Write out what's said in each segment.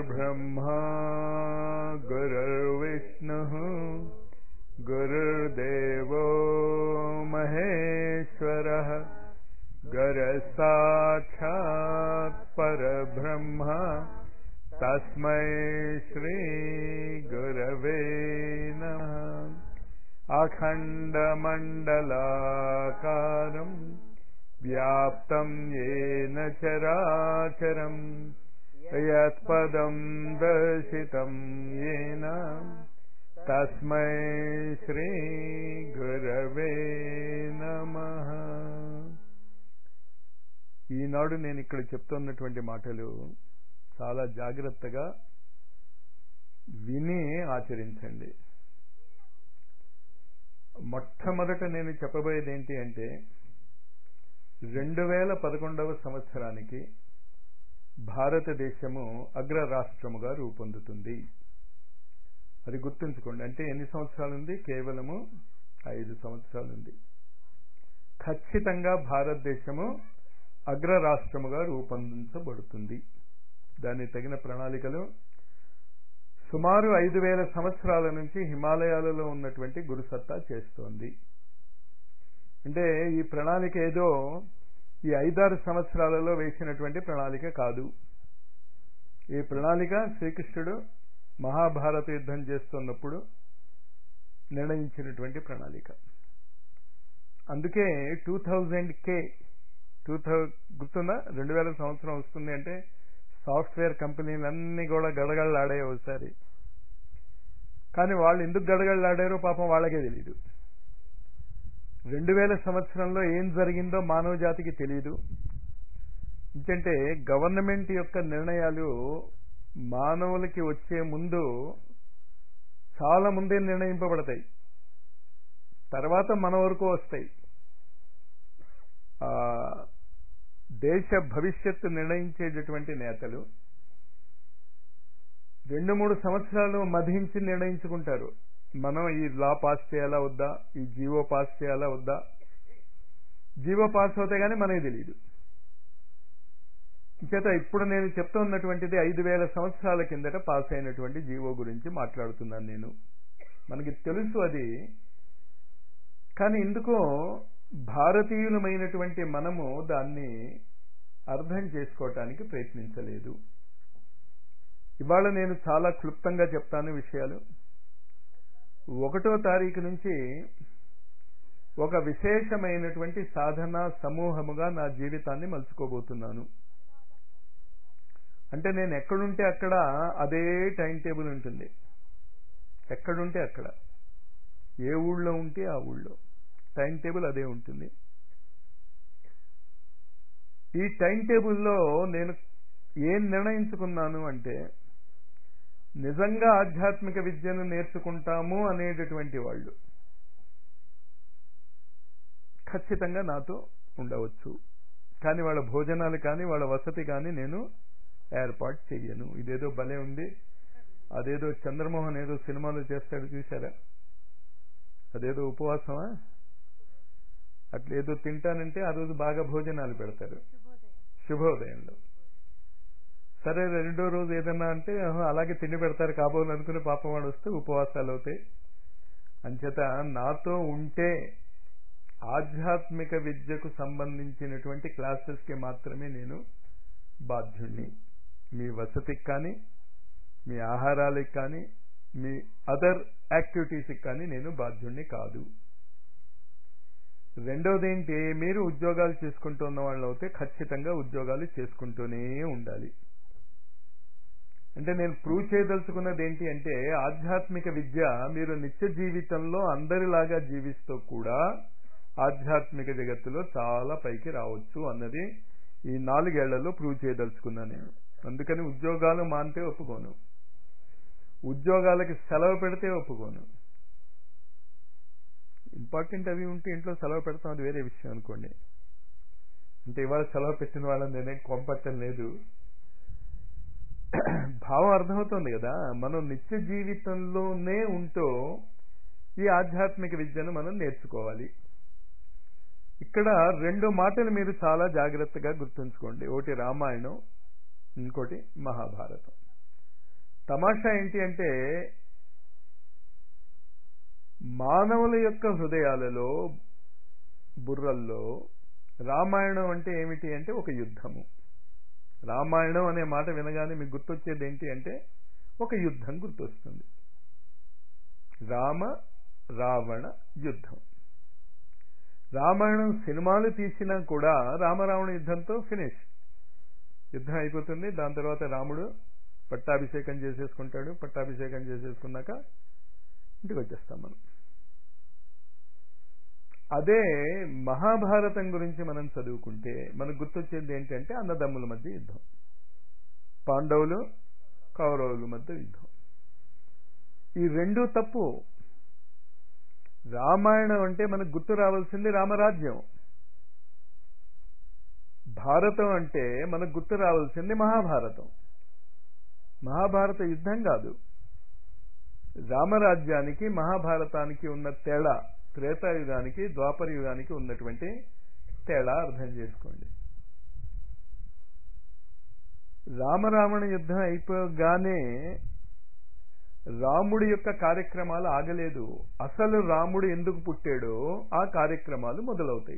गुरुर्ब्रह्मा गुरुर्विष्णुः गुरुर्देवो महेश्वरः गुरसाक्षात् परब्रह्म तस्मै श्रीगुरवे नमः अखण्डमण्डलाकारम् व्याप्तं येन चराचरम् यत्पदं दर्शितं येन తస్మై శ్రీ గురవే నమ ఈనాడు నేను ఇక్కడ చెప్తున్నటువంటి మాటలు చాలా జాగ్రత్తగా విని ఆచరించండి మొట్టమొదట నేను చెప్పబోయేది ఏంటి అంటే రెండు వేల పదకొండవ సంవత్సరానికి భారతదేశము అగ్ర రాష్ట్రముగా రూపొందుతుంది అది గుర్తుంచుకోండి అంటే ఎన్ని సంవత్సరాలు ఉంది కేవలము ఐదు సంవత్సరాలు ఉంది ఖచ్చితంగా భారతదేశము అగ్ర రాష్ట్రముగా రూపొందించబడుతుంది దానికి తగిన ప్రణాళికలు సుమారు ఐదు వేల సంవత్సరాల నుంచి హిమాలయాలలో ఉన్నటువంటి గురుసత్తా చేస్తోంది అంటే ఈ ప్రణాళిక ఏదో ఈ ఐదారు సంవత్సరాలలో వేసినటువంటి ప్రణాళిక కాదు ఈ ప్రణాళిక శ్రీకృష్ణుడు మహాభారత యుద్ధం చేస్తున్నప్పుడు నిర్ణయించినటువంటి ప్రణాళిక అందుకే టూ థౌజండ్ కే టూ థౌ గుర్తుందా రెండు వేల సంవత్సరం వస్తుంది అంటే సాఫ్ట్వేర్ కంపెనీలన్నీ కూడా గడగడలాడే ఒకసారి కానీ వాళ్ళు ఎందుకు గడగడలాడారో పాపం వాళ్ళకే తెలియదు రెండు వేల సంవత్సరంలో ఏం జరిగిందో మానవ జాతికి తెలియదు ఎందుకంటే గవర్నమెంట్ యొక్క నిర్ణయాలు మానవులకి వచ్చే ముందు చాలా ముందే నిర్ణయింపబడతాయి తర్వాత మన వరకు వస్తాయి దేశ భవిష్యత్తు నిర్ణయించేటటువంటి నేతలు రెండు మూడు సంవత్సరాలు మధించి నిర్ణయించుకుంటారు మనం ఈ లా పాస్ చేయాలా వద్దా ఈ జీవో పాస్ చేయాలా వద్దా జీవో పాస్ అవుతే కానీ మనకి తెలియదు చేత ఇప్పుడు నేను చెప్తున్నటువంటిది ఐదు వేల సంవత్సరాల కిందట పాస్ అయినటువంటి జీవో గురించి మాట్లాడుతున్నాను నేను మనకి తెలుసు అది కానీ ఎందుకో భారతీయులమైనటువంటి మనము దాన్ని అర్థం చేసుకోవటానికి ప్రయత్నించలేదు ఇవాళ నేను చాలా క్లుప్తంగా చెప్తాను విషయాలు ఒకటో తారీఖు నుంచి ఒక విశేషమైనటువంటి సాధన సమూహముగా నా జీవితాన్ని మలుచుకోబోతున్నాను అంటే నేను ఎక్కడుంటే అక్కడ అదే టైం టేబుల్ ఉంటుంది ఎక్కడుంటే అక్కడ ఏ ఊళ్ళో ఉంటే ఆ ఊళ్ళో టైం టేబుల్ అదే ఉంటుంది ఈ టైం టేబుల్లో నేను ఏం నిర్ణయించుకున్నాను అంటే నిజంగా ఆధ్యాత్మిక విద్యను నేర్చుకుంటాము అనేటటువంటి వాళ్ళు ఖచ్చితంగా నాతో ఉండవచ్చు కానీ వాళ్ళ భోజనాలు కానీ వాళ్ళ వసతి కానీ నేను ఏర్పాటు చెయ్యను ఇదేదో భలే ఉంది అదేదో చంద్రమోహన్ ఏదో సినిమాలో చేస్తాడు చూసారా అదేదో ఉపవాసమా అట్లా ఏదో తింటానంటే ఆ రోజు బాగా భోజనాలు పెడతారు శుభోదయంలో సరే రెండో రోజు ఏదన్నా అంటే అలాగే తిండి పెడతారు కాబోలు అనుకుని పాపం వాడు వస్తే ఉపవాసాలు అవుతాయి అంచేత నాతో ఉంటే ఆధ్యాత్మిక విద్యకు సంబంధించినటువంటి క్లాసెస్కి మాత్రమే నేను బాధ్యుణ్ణి మీ వసతికి కానీ మీ ఆహారాలకి కానీ మీ అదర్ యాక్టివిటీస్కి కానీ నేను బాధ్యుణ్ణి కాదు రెండవది ఏంటి మీరు ఉద్యోగాలు చేసుకుంటున్న వాళ్ళు అయితే ఖచ్చితంగా ఉద్యోగాలు చేసుకుంటూనే ఉండాలి అంటే నేను ప్రూవ్ చేయదలుచుకున్నది ఏంటి అంటే ఆధ్యాత్మిక విద్య మీరు నిత్య జీవితంలో అందరిలాగా జీవిస్తూ కూడా ఆధ్యాత్మిక జగత్తులో చాలా పైకి రావచ్చు అన్నది ఈ నాలుగేళ్లలో ప్రూవ్ చేయదలుచుకున్నా నేను అందుకని ఉద్యోగాలు మానితే ఒప్పుకోను ఉద్యోగాలకి సెలవు పెడితే ఒప్పుకోను ఇంపార్టెంట్ అవి ఉంటే ఇంట్లో సెలవు పెడతాం అది వేరే విషయం అనుకోండి అంటే ఇవాళ సెలవు పెట్టిన వాళ్ళని నేనేం కొంపట్టం లేదు భావం అర్థమవుతుంది కదా మనం నిత్య జీవితంలోనే ఉంటూ ఈ ఆధ్యాత్మిక విద్యను మనం నేర్చుకోవాలి ఇక్కడ రెండు మాటలు మీరు చాలా జాగ్రత్తగా గుర్తుంచుకోండి ఒకటి రామాయణం ఇంకోటి మహాభారతం తమాషా ఏంటి అంటే మానవుల యొక్క హృదయాలలో బుర్రల్లో రామాయణం అంటే ఏమిటి అంటే ఒక యుద్ధము రామాయణం అనే మాట వినగానే మీకు గుర్తొచ్చేది ఏంటి అంటే ఒక యుద్ధం గుర్తొస్తుంది రామ రావణ యుద్ధం రామాయణం సినిమాలు తీసినా కూడా రామరావణ యుద్ధంతో ఫినిష్ యుద్ధం అయిపోతుంది దాని తర్వాత రాముడు పట్టాభిషేకం చేసేసుకుంటాడు పట్టాభిషేకం చేసేసుకున్నాక ఇంటికి వచ్చేస్తాం మనం అదే మహాభారతం గురించి మనం చదువుకుంటే మనకు గుర్తొచ్చేది ఏంటంటే అన్నదమ్ముల మధ్య యుద్ధం పాండవులు కౌరవుల మధ్య యుద్ధం ఈ రెండు తప్పు రామాయణం అంటే మనకు గుర్తు రావాల్సింది రామరాజ్యం భారతం అంటే మనకు గుర్తు రావాల్సింది మహాభారతం మహాభారత యుద్ధం కాదు రామరాజ్యానికి మహాభారతానికి ఉన్న తేడా త్రేతాయుగానికి ద్వాపర యుగానికి ఉన్నటువంటి తేడా అర్థం చేసుకోండి రామరావణ యుద్ధం అయిపోగానే రాముడి యొక్క కార్యక్రమాలు ఆగలేదు అసలు రాముడు ఎందుకు పుట్టాడో ఆ కార్యక్రమాలు మొదలవుతాయి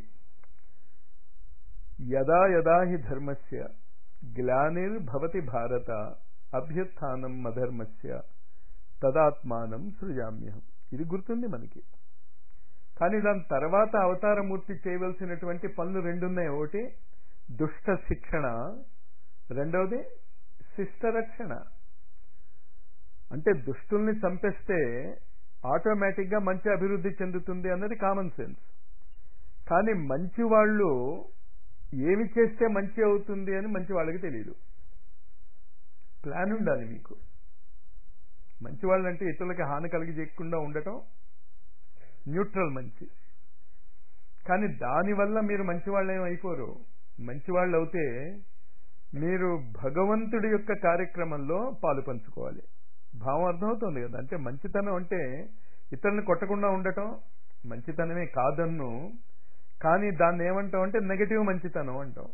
యదా యదా హి ధర్మస్య గ్లానిర్భవతి భారత అభ్యుత్నం అధర్మస్య తదాత్మానం సృజామ్యహం ఇది గుర్తుంది మనకి కానీ దాని తర్వాత అవతారమూర్తి చేయవలసినటువంటి పనులు రెండున్నాయి ఒకటి దుష్ట శిక్షణ రెండవది శిష్ట రక్షణ అంటే దుష్టుల్ని చంపేస్తే ఆటోమేటిక్గా మంచి అభివృద్ధి చెందుతుంది అన్నది కామన్ సెన్స్ కానీ మంచి వాళ్ళు ఏమి చేస్తే మంచి అవుతుంది అని మంచి వాళ్ళకి తెలియదు ప్లాన్ ఉండాలి మీకు మంచి వాళ్ళంటే ఇతరులకి హాని కలిగి చేయకుండా ఉండటం న్యూట్రల్ మంచి కానీ దానివల్ల మీరు మంచి వాళ్ళేం అయిపోరు మంచి వాళ్ళు అవుతే మీరు భగవంతుడి యొక్క కార్యక్రమంలో పాలు పంచుకోవాలి భావం అర్థమవుతుంది కదా అంటే మంచితనం అంటే ఇతరులను కొట్టకుండా ఉండటం మంచితనమే కాదన్ను కానీ దాన్ని ఏమంటాం అంటే నెగటివ్ మంచితనం అంటాం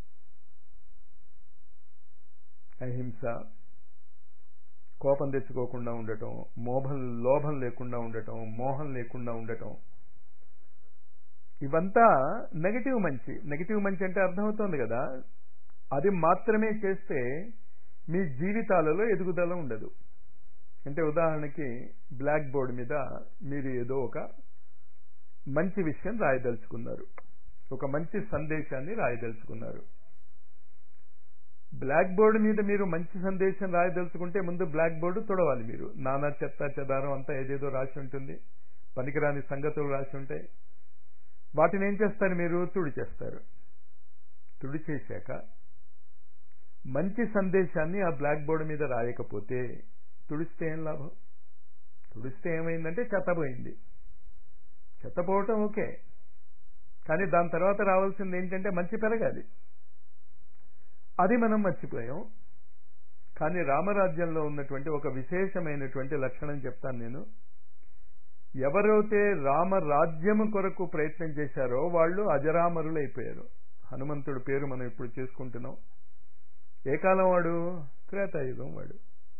అహింస కోపం తెచ్చుకోకుండా ఉండటం మోహం లోభం లేకుండా ఉండటం మోహం లేకుండా ఉండటం ఇవంతా నెగటివ్ మంచి నెగటివ్ మంచి అంటే అర్థమవుతోంది కదా అది మాత్రమే చేస్తే మీ జీవితాలలో ఎదుగుదల ఉండదు అంటే ఉదాహరణకి బ్లాక్ బోర్డ్ మీద మీరు ఏదో ఒక మంచి విషయం రాయదలుచుకున్నారు ఒక మంచి సందేశాన్ని రాయదలుచుకున్నారు బ్లాక్ బోర్డు మీద మీరు మంచి సందేశం రాయదలుచుకుంటే ముందు బ్లాక్ బోర్డు తొడవాలి మీరు నానా చెత్త చెదారం అంతా ఏదేదో రాసి ఉంటుంది పనికిరాని సంగతులు రాసి ఉంటాయి వాటిని ఏం చేస్తారు మీరు తుడి చేస్తారు తుడి చేశాక మంచి సందేశాన్ని ఆ బ్లాక్ బోర్డు మీద రాయకపోతే తుడిస్తే ఏం లాభం తుడిస్తే ఏమైందంటే చెత్తపోయింది చెత్తపోవటం ఓకే కానీ దాని తర్వాత రావాల్సింది ఏంటంటే మంచి పెరగాలి అది మనం మర్చిపోయాం కానీ రామరాజ్యంలో ఉన్నటువంటి ఒక విశేషమైనటువంటి లక్షణం చెప్తాను నేను ఎవరైతే రామరాజ్యము కొరకు ప్రయత్నం చేశారో వాళ్ళు అజరామరులు అయిపోయారు హనుమంతుడి పేరు మనం ఇప్పుడు చేసుకుంటున్నాం ఏ కాలం వాడు త్రేతాయుగం వాడు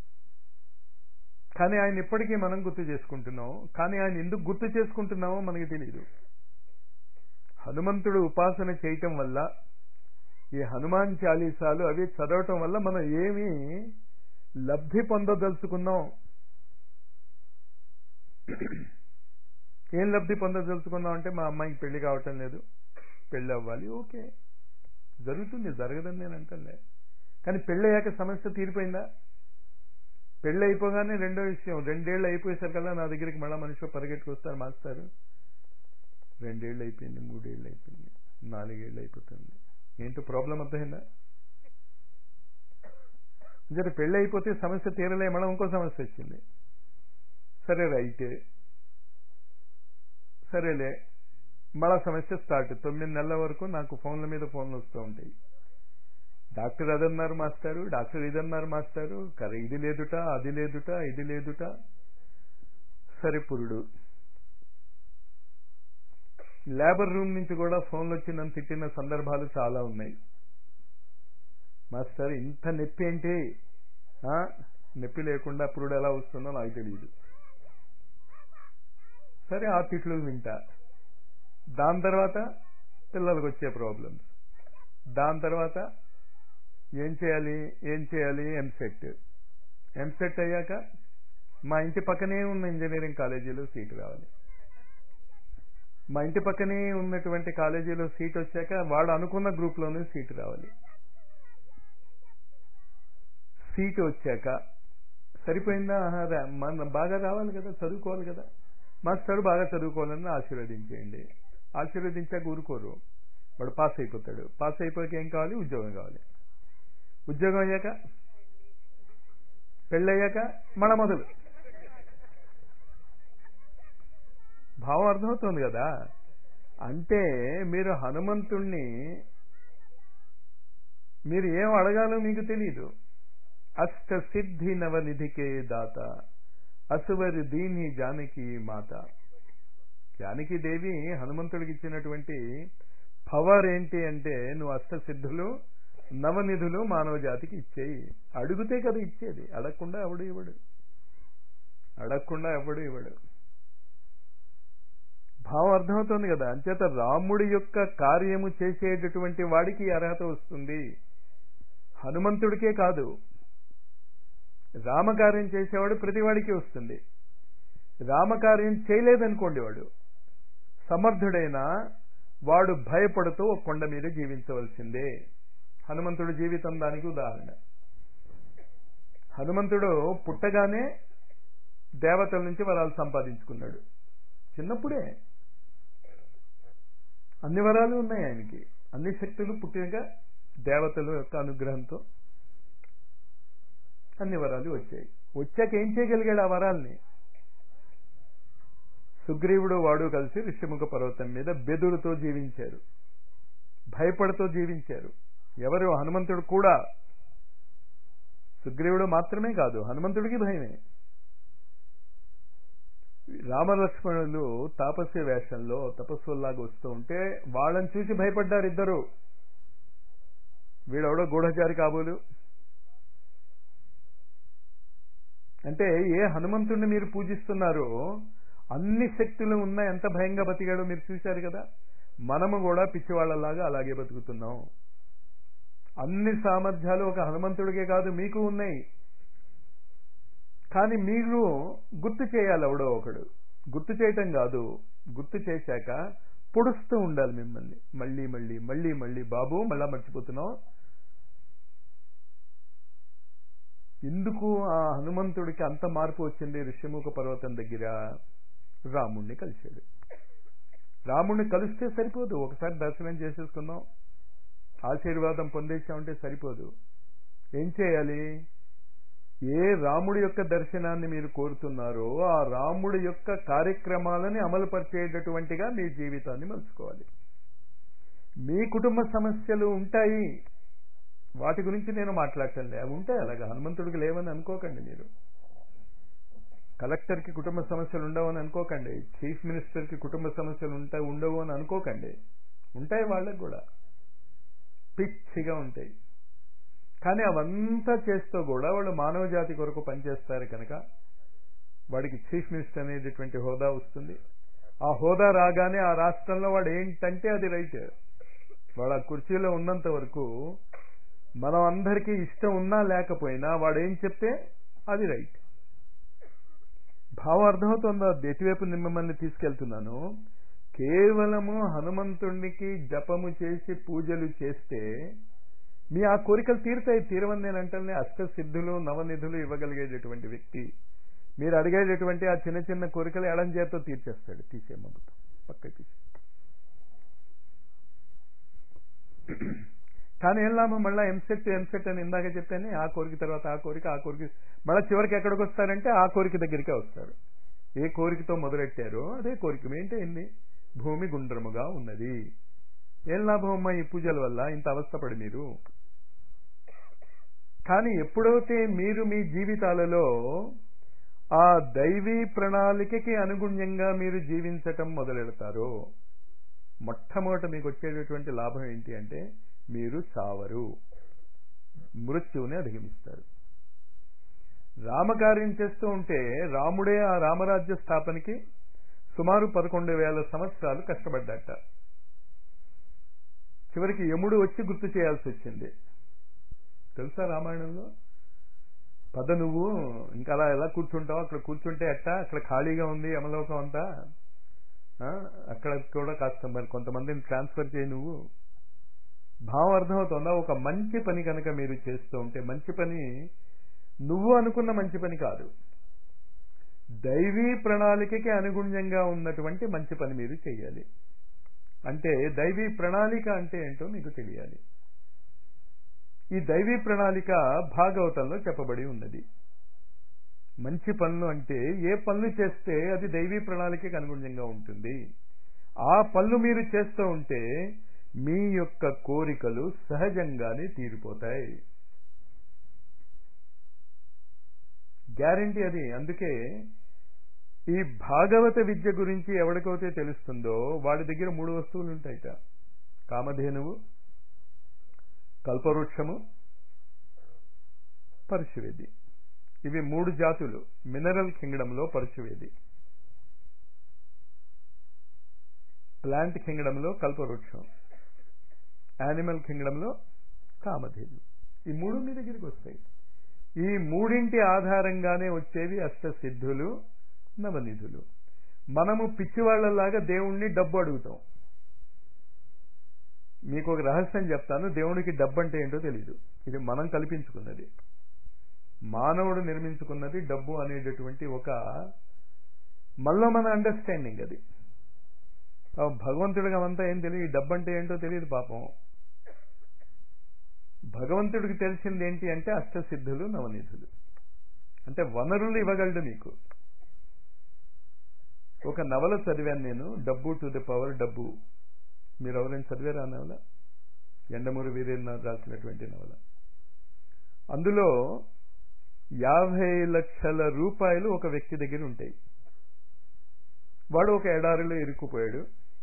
కానీ ఆయన ఇప్పటికీ మనం గుర్తు చేసుకుంటున్నాం కానీ ఆయన ఎందుకు గుర్తు చేసుకుంటున్నామో మనకి తెలియదు హనుమంతుడు ఉపాసన చేయటం వల్ల ఈ హనుమాన్ చాలీసాలు అవి చదవటం వల్ల మనం ఏమి లబ్ధి పొందదలుచుకున్నాం ఏం లబ్ధి పొందదలుచుకున్నాం అంటే మా అమ్మాయికి పెళ్లి కావటం లేదు పెళ్లి అవ్వాలి ఓకే జరుగుతుంది జరగదని నేను అంటలే కానీ పెళ్ళి అయ్యాక సమస్య తీరిపోయిందా పెళ్ళి అయిపోగానే రెండో విషయం రెండేళ్ళు అయిపోయేసరికల్లా నా దగ్గరికి మళ్ళీ మనిషి పరిగెట్టుకొస్తారు మాస్తారు రెండేళ్ళు అయిపోయింది మూడేళ్ళు అయిపోయింది నాలుగేళ్ళు అయిపోతుంది ఏంటో ప్రాబ్లం అర్థమైందా జర పెళ్ళి అయిపోతే సమస్య తీరలే మళ్ళీ ఇంకో సమస్య వచ్చింది సరే రైటే సరేలే మళ్ళా సమస్య స్టార్ట్ తొమ్మిది నెలల వరకు నాకు ఫోన్ల మీద ఫోన్లు వస్తూ ఉంటాయి డాక్టర్ అదన్నారు మాస్టారు డాక్టర్ ఇదన్నారు మాస్టారు కరే ఇది లేదుట అది లేదుట ఇది లేదుట సరే పురుడు లేబర్ రూమ్ నుంచి కూడా ఫోన్లు వచ్చి నన్ను తిట్టిన సందర్భాలు చాలా ఉన్నాయి మాస్టర్ ఇంత నొప్పి ఏంటి నొప్పి లేకుండా పురుడు ఎలా వస్తుందో నాకు తెలియదు సరే ఆ తిట్లు వింటా దాని తర్వాత పిల్లలకు వచ్చే ప్రాబ్లమ్స్ దాని తర్వాత ఏం చేయాలి ఏం చేయాలి ఎంసెట్ ఎంసెట్ అయ్యాక మా ఇంటి పక్కనే ఉన్న ఇంజనీరింగ్ కాలేజీలో సీట్ రావాలి మా ఇంటి పక్కనే ఉన్నటువంటి కాలేజీలో సీట్ వచ్చాక వాడు అనుకున్న గ్రూప్లోనే సీట్ రావాలి సీట్ వచ్చాక సరిపోయిందా మన బాగా రావాలి కదా చదువుకోవాలి కదా మాస్టర్ బాగా చదువుకోవాలని ఆశీర్వదించేయండి ఆశీర్వదించాక ఊరుకోరు వాడు పాస్ అయిపోతాడు పాస్ అయిపోయాక ఏం కావాలి ఉద్యోగం కావాలి ఉద్యోగం అయ్యాక పెళ్ళయ్యాక మన మొదలు భావం అర్థమవుతుంది కదా అంటే మీరు హనుమంతుణ్ణి మీరు ఏం అడగాలో మీకు తెలియదు అష్ట సిద్ధి నవనిధికే దాత అసువరి దీని జానకి మాత జానకి దేవి హనుమంతుడికి ఇచ్చినటువంటి పవర్ ఏంటి అంటే నువ్వు అష్టసిద్ధులు నవనిధులు మానవ జాతికి ఇచ్చేయి అడిగితే కదా ఇచ్చేది అడగకుండా ఎవడు ఇవ్వడు అడగకుండా ఎవడు ఇవ్వడు భావం అర్థమవుతుంది కదా అంచేత రాముడి యొక్క కార్యము చేసేటటువంటి వాడికి అర్హత వస్తుంది హనుమంతుడికే కాదు రామకార్యం చేసేవాడు ప్రతివాడికి వస్తుంది రామకార్యం చేయలేదనుకోండి వాడు సమర్థుడైన వాడు భయపడుతూ ఒక కొండ మీద జీవించవలసిందే హనుమంతుడి జీవితం దానికి ఉదాహరణ హనుమంతుడు పుట్టగానే దేవతల నుంచి వరాలు సంపాదించుకున్నాడు చిన్నప్పుడే అన్ని వరాలు ఉన్నాయి ఆయనకి అన్ని శక్తులు పుట్టినగా దేవతల యొక్క అనుగ్రహంతో అన్ని వరాలు వచ్చాయి వచ్చాక ఏం చేయగలిగాడు ఆ వరాల్ని సుగ్రీవుడు వాడు కలిసి ఋషిముఖ పర్వతం మీద బెదురుతో జీవించారు భయపడుతూ జీవించారు ఎవరు హనుమంతుడు కూడా సుగ్రీవుడు మాత్రమే కాదు హనుమంతుడికి భయమే రామలక్ష్మణులు తాపస్య వేషంలో తపస్సుల్లాగా వస్తూ ఉంటే వాళ్ళని చూసి భయపడ్డారు ఇద్దరు వీడెవడో గూఢచారి కాబోలు అంటే ఏ హనుమంతుడిని మీరు పూజిస్తున్నారో అన్ని శక్తులు ఉన్న ఎంత భయంగా బతికాడో మీరు చూశారు కదా మనము కూడా పిచ్చివాళ్లలాగా అలాగే బతుకుతున్నాం అన్ని సామర్థ్యాలు ఒక హనుమంతుడికే కాదు మీకు ఉన్నాయి కానీ మీరు గుర్తు చేయాలి ఎవడో ఒకడు గుర్తు చేయటం కాదు గుర్తు చేశాక పొడుస్తూ ఉండాలి మిమ్మల్ని మళ్ళీ మళ్ళీ మళ్ళీ మళ్ళీ బాబు మళ్ళా మర్చిపోతున్నావు ఎందుకు ఆ హనుమంతుడికి అంత మార్పు వచ్చింది ఋషిముఖ పర్వతం దగ్గర రాముణ్ణి కలిశాడు రాముణ్ణి కలిస్తే సరిపోదు ఒకసారి దర్శనం చేసేసుకుందాం ఆశీర్వాదం పొందేశామంటే సరిపోదు ఏం చేయాలి ఏ రాముడి యొక్క దర్శనాన్ని మీరు కోరుతున్నారో ఆ రాముడి యొక్క కార్యక్రమాలని అమలుపరిచేటటువంటిగా మీ జీవితాన్ని మలుచుకోవాలి మీ కుటుంబ సమస్యలు ఉంటాయి వాటి గురించి నేను మాట్లాడటంలే అవి ఉంటాయి అలాగా హనుమంతుడికి లేవని అనుకోకండి మీరు కలెక్టర్కి కుటుంబ సమస్యలు ఉండవని అనుకోకండి చీఫ్ మినిస్టర్కి కుటుంబ సమస్యలు ఉంటాయి ఉండవు అని అనుకోకండి ఉంటాయి వాళ్ళకి కూడా పిచ్చిగా ఉంటాయి కానీ అవంతా చేస్తూ కూడా వాళ్ళు మానవ జాతి కొరకు పనిచేస్తారు కనుక వాడికి చీఫ్ మినిస్టర్ అనేటటువంటి హోదా వస్తుంది ఆ హోదా రాగానే ఆ రాష్ట్రంలో వాడు ఏంటంటే అది రైట్ వాడు ఆ కుర్చీలో ఉన్నంత వరకు మనం అందరికీ ఇష్టం ఉన్నా లేకపోయినా వాడు ఏం చెప్తే అది రైట్ భావం అర్థమవుతుందా ఎటువైపు మిమ్మల్ని తీసుకెళ్తున్నాను కేవలము హనుమంతుడికి జపము చేసి పూజలు చేస్తే మీ ఆ కోరికలు తీరుతాయి తీరవని నేను అంటేనే అష్టసిద్ధులు నవనిధులు ఇవ్వగలిగేటటువంటి వ్యక్తి మీరు అడిగేటటువంటి ఆ చిన్న చిన్న కోరికలు ఎడం చేతితో తీర్చేస్తాడు తీసే మబ్బుతో పక్క తీసే కానీ ఏం లాభం మళ్ళీ ఎంసెట్ ఎంసెట్ అని ఇందాక చెప్పాను ఆ కోరిక తర్వాత ఆ కోరిక ఆ కోరిక మళ్ళీ చివరికి ఎక్కడికి వస్తారంటే ఆ కోరిక దగ్గరికే వస్తారు ఏ కోరికతో మొదలెట్టారో అదే కోరిక ఏంటి భూమి గుండ్రముగా ఉన్నది ఏం లాభం అమ్మా ఈ పూజల వల్ల ఇంత అవస్థపడి మీరు కానీ ఎప్పుడైతే మీరు మీ జీవితాలలో ఆ దైవీ ప్రణాళికకి అనుగుణ్యంగా మీరు జీవించటం మొదలెడతారో మొట్టమొదట మీకు వచ్చేటటువంటి లాభం ఏంటి అంటే మీరు చావరు మృత్యువుని అధిగమిస్తారు రామకార్యం చేస్తూ ఉంటే రాముడే ఆ రామరాజ్య స్థాపనకి సుమారు పదకొండు వేల సంవత్సరాలు కష్టపడ్డట చివరికి యముడు వచ్చి గుర్తు చేయాల్సి వచ్చింది తెలుసా రామాయణంలో పద నువ్వు ఇంకా అలా ఎలా కూర్చుంటావు అక్కడ కూర్చుంటే ఎట్ట అక్కడ ఖాళీగా ఉంది యమలోకం అంతా ఆ, అక్కడ కూడా కాస్త మరి కొంతమందిని ట్రాన్స్ఫర్ చేయి నువ్వు భావం అర్థమవుతుందా ఒక మంచి పని కనుక మీరు చేస్తూ ఉంటే మంచి పని నువ్వు అనుకున్న మంచి పని కాదు దైవీ ప్రణాళికకి అనుగుణ్యంగా ఉన్నటువంటి మంచి పని మీరు చేయాలి అంటే దైవీ ప్రణాళిక అంటే ఏంటో మీకు తెలియాలి ఈ దైవీ ప్రణాళిక భాగవతంలో చెప్పబడి ఉన్నది మంచి పనులు అంటే ఏ పనులు చేస్తే అది దైవీ ప్రణాళికకి అనుగుణ్యంగా ఉంటుంది ఆ పనులు మీరు చేస్తూ ఉంటే మీ యొక్క కోరికలు సహజంగానే తీరిపోతాయి గ్యారంటీ అది అందుకే ఈ భాగవత విద్య గురించి ఎవరికైతే తెలుస్తుందో వాడి దగ్గర మూడు వస్తువులు ఉంటాయిట కామధేనువు కల్పవృక్షము పరశువేది ఇవి మూడు జాతులు మినరల్ కింగ్డంలో పరశువేది ప్లాంట్ కింగ్డంలో కల్పవృక్షం యానిమల్ కింగ్డంలో కామధేను ఈ మూడు మీ దగ్గరికి వస్తాయి ఈ మూడింటి ఆధారంగానే వచ్చేవి అష్టసిద్ధులు నవనిధులు మనము పిచ్చివాళ్లలాగా దేవుణ్ణి డబ్బు అడుగుతాం మీకు ఒక రహస్యం చెప్తాను దేవునికి డబ్బు అంటే ఏంటో తెలీదు ఇది మనం కల్పించుకున్నది మానవుడు నిర్మించుకున్నది డబ్బు అనేటటువంటి ఒక మనలో మన అండర్స్టాండింగ్ అది ఆ భగవంతుడికి అవంతా ఏం తెలియదు ఈ డబ్బు అంటే ఏంటో తెలియదు పాపం భగవంతుడికి తెలిసింది ఏంటి అంటే అష్టసిద్ధులు నవనిధులు అంటే వనరులు ఇవ్వగలడు నీకు ఒక నవల చదివాను నేను డబ్బు టు ది పవర్ డబ్బు మీరు ఎవరైనా చదివారా ఆ నవల ఎండమూరి వీరేంద్రనాథ్ రాసినటువంటి నవల అందులో యాభై లక్షల రూపాయలు ఒక వ్యక్తి దగ్గర ఉంటాయి వాడు ఒక ఎడారిలో ఇరుక్కుపోయాడు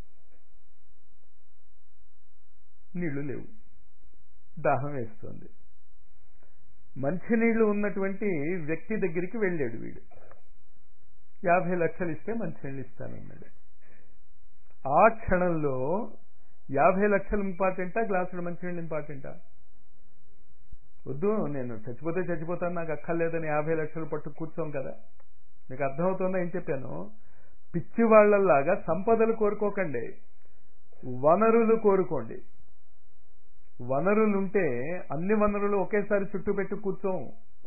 నీళ్లు లేవు దాహం వేస్తుంది మంచినీళ్లు ఉన్నటువంటి వ్యక్తి దగ్గరికి వెళ్ళాడు వీడు యాభై లక్షలు ఇస్తే మంచినీళ్ళు ఇస్తానన్నాడు ఆ క్షణంలో యాభై లక్షలు ఇంపార్టెంటా గ్లాసుడు మంచినీళ్ళు ఇంపార్టెంటా వద్దు నేను చచ్చిపోతే చచ్చిపోతాను నాకు అక్కర్లేదని యాభై లక్షలు పట్టు కూర్చోం కదా మీకు అర్థమవుతుందా ఏం చెప్పాను పిచ్చి వాళ్ళలాగా సంపదలు కోరుకోకండి వనరులు కోరుకోండి వనరులుంటే అన్ని వనరులు ఒకేసారి చుట్టూ పెట్టి కూర్చోం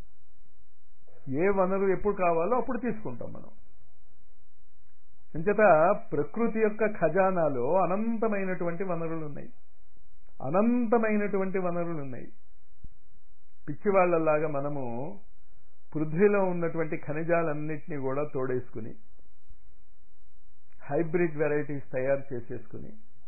ఏ వనరు ఎప్పుడు కావాలో అప్పుడు తీసుకుంటాం మనం అంచేత ప్రకృతి యొక్క ఖజానాలో అనంతమైనటువంటి వనరులు ఉన్నాయి అనంతమైనటువంటి వనరులు ఉన్నాయి పిచ్చివాళ్లలాగా మనము పృథ్వీలో ఉన్నటువంటి ఖనిజాలన్నింటినీ కూడా తోడేసుకుని హైబ్రిడ్ వెరైటీస్ తయారు చేసేసుకుని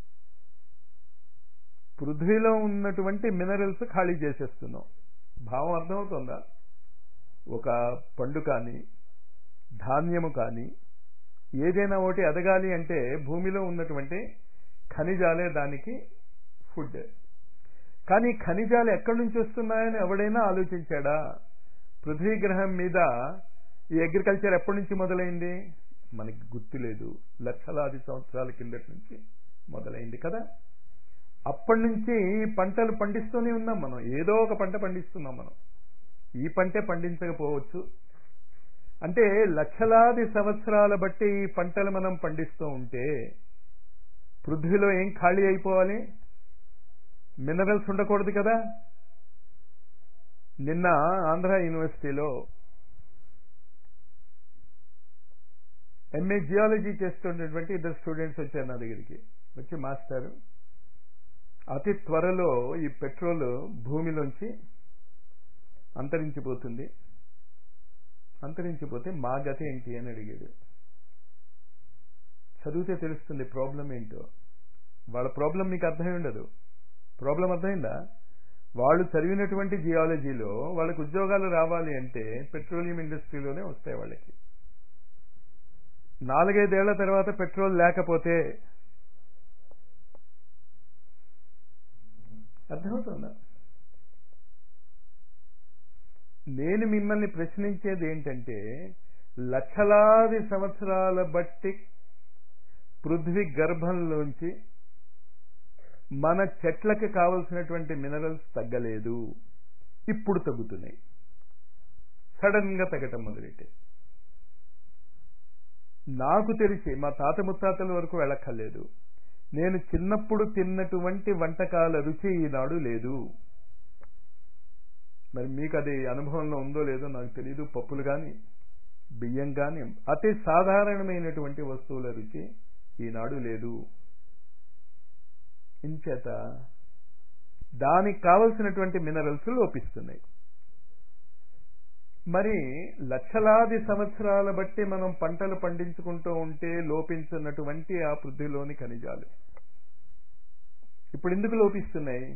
పృథ్వీలో ఉన్నటువంటి మినరల్స్ ఖాళీ చేసేస్తున్నాం భావం అర్థమవుతుందా ఒక పండు కానీ ధాన్యము కానీ ఏదైనా ఒకటి ఎదగాలి అంటే భూమిలో ఉన్నటువంటి ఖనిజాలే దానికి ఫుడ్ కానీ ఖనిజాలు ఎక్కడి నుంచి వస్తున్నాయని ఎవడైనా ఆలోచించాడా పృథ్వీ గ్రహం మీద ఈ అగ్రికల్చర్ ఎప్పటి నుంచి మొదలైంది మనకి గుర్తులేదు లక్షలాది సంవత్సరాల కిందటి నుంచి మొదలైంది కదా అప్పటి నుంచి ఈ పంటలు పండిస్తూనే ఉన్నాం మనం ఏదో ఒక పంట పండిస్తున్నాం మనం ఈ పంటే పండించకపోవచ్చు అంటే లక్షలాది సంవత్సరాల బట్టి ఈ పంటలు మనం పండిస్తూ ఉంటే పృథ్వీలో ఏం ఖాళీ అయిపోవాలి మినరల్స్ ఉండకూడదు కదా నిన్న ఆంధ్ర యూనివర్సిటీలో ఎంఏ జియాలజీ చేస్తున్నటువంటి ఇద్దరు స్టూడెంట్స్ వచ్చారు నా దగ్గరికి వచ్చి మాస్టారు అతి త్వరలో ఈ పెట్రోల్ భూమిలోంచి అంతరించిపోతుంది అంతరించిపోతే మా గతి ఏంటి అని అడిగాడు చదివితే తెలుస్తుంది ప్రాబ్లం ఏంటో వాళ్ళ ప్రాబ్లం మీకు అర్థమై ఉండదు ప్రాబ్లం అర్థమైందా వాళ్ళు చదివినటువంటి జియాలజీలో వాళ్ళకి ఉద్యోగాలు రావాలి అంటే పెట్రోలియం ఇండస్ట్రీలోనే వస్తాయి వాళ్ళకి నాలుగైదేళ్ల తర్వాత పెట్రోల్ లేకపోతే అర్థమవుతుందా నేను మిమ్మల్ని ప్రశ్నించేది ఏంటంటే లక్షలాది సంవత్సరాల బట్టి పృథ్వీ గర్భంలోంచి మన చెట్లకి కావలసినటువంటి మినరల్స్ తగ్గలేదు ఇప్పుడు తగ్గుతున్నాయి సడన్ గా తగ్గటం మొదలెట్టే నాకు తెలిసి మా తాత ముత్తాతల వరకు వెళ్ళక్కర్లేదు నేను చిన్నప్పుడు తిన్నటువంటి వంటకాల రుచి ఈనాడు లేదు మరి మీకు అది అనుభవంలో ఉందో లేదో నాకు తెలియదు పప్పులు కానీ బియ్యం కానీ అతి సాధారణమైనటువంటి వస్తువుల రుచి ఈనాడు లేదు ఇంచేత దానికి కావలసినటువంటి మినరల్స్ లోపిస్తున్నాయి మరి లక్షలాది సంవత్సరాల బట్టి మనం పంటలు పండించుకుంటూ ఉంటే లోపించినటువంటి ఆ పృథ్వీలోని ఖనిజాలు ఇప్పుడు ఎందుకు లోపిస్తున్నాయి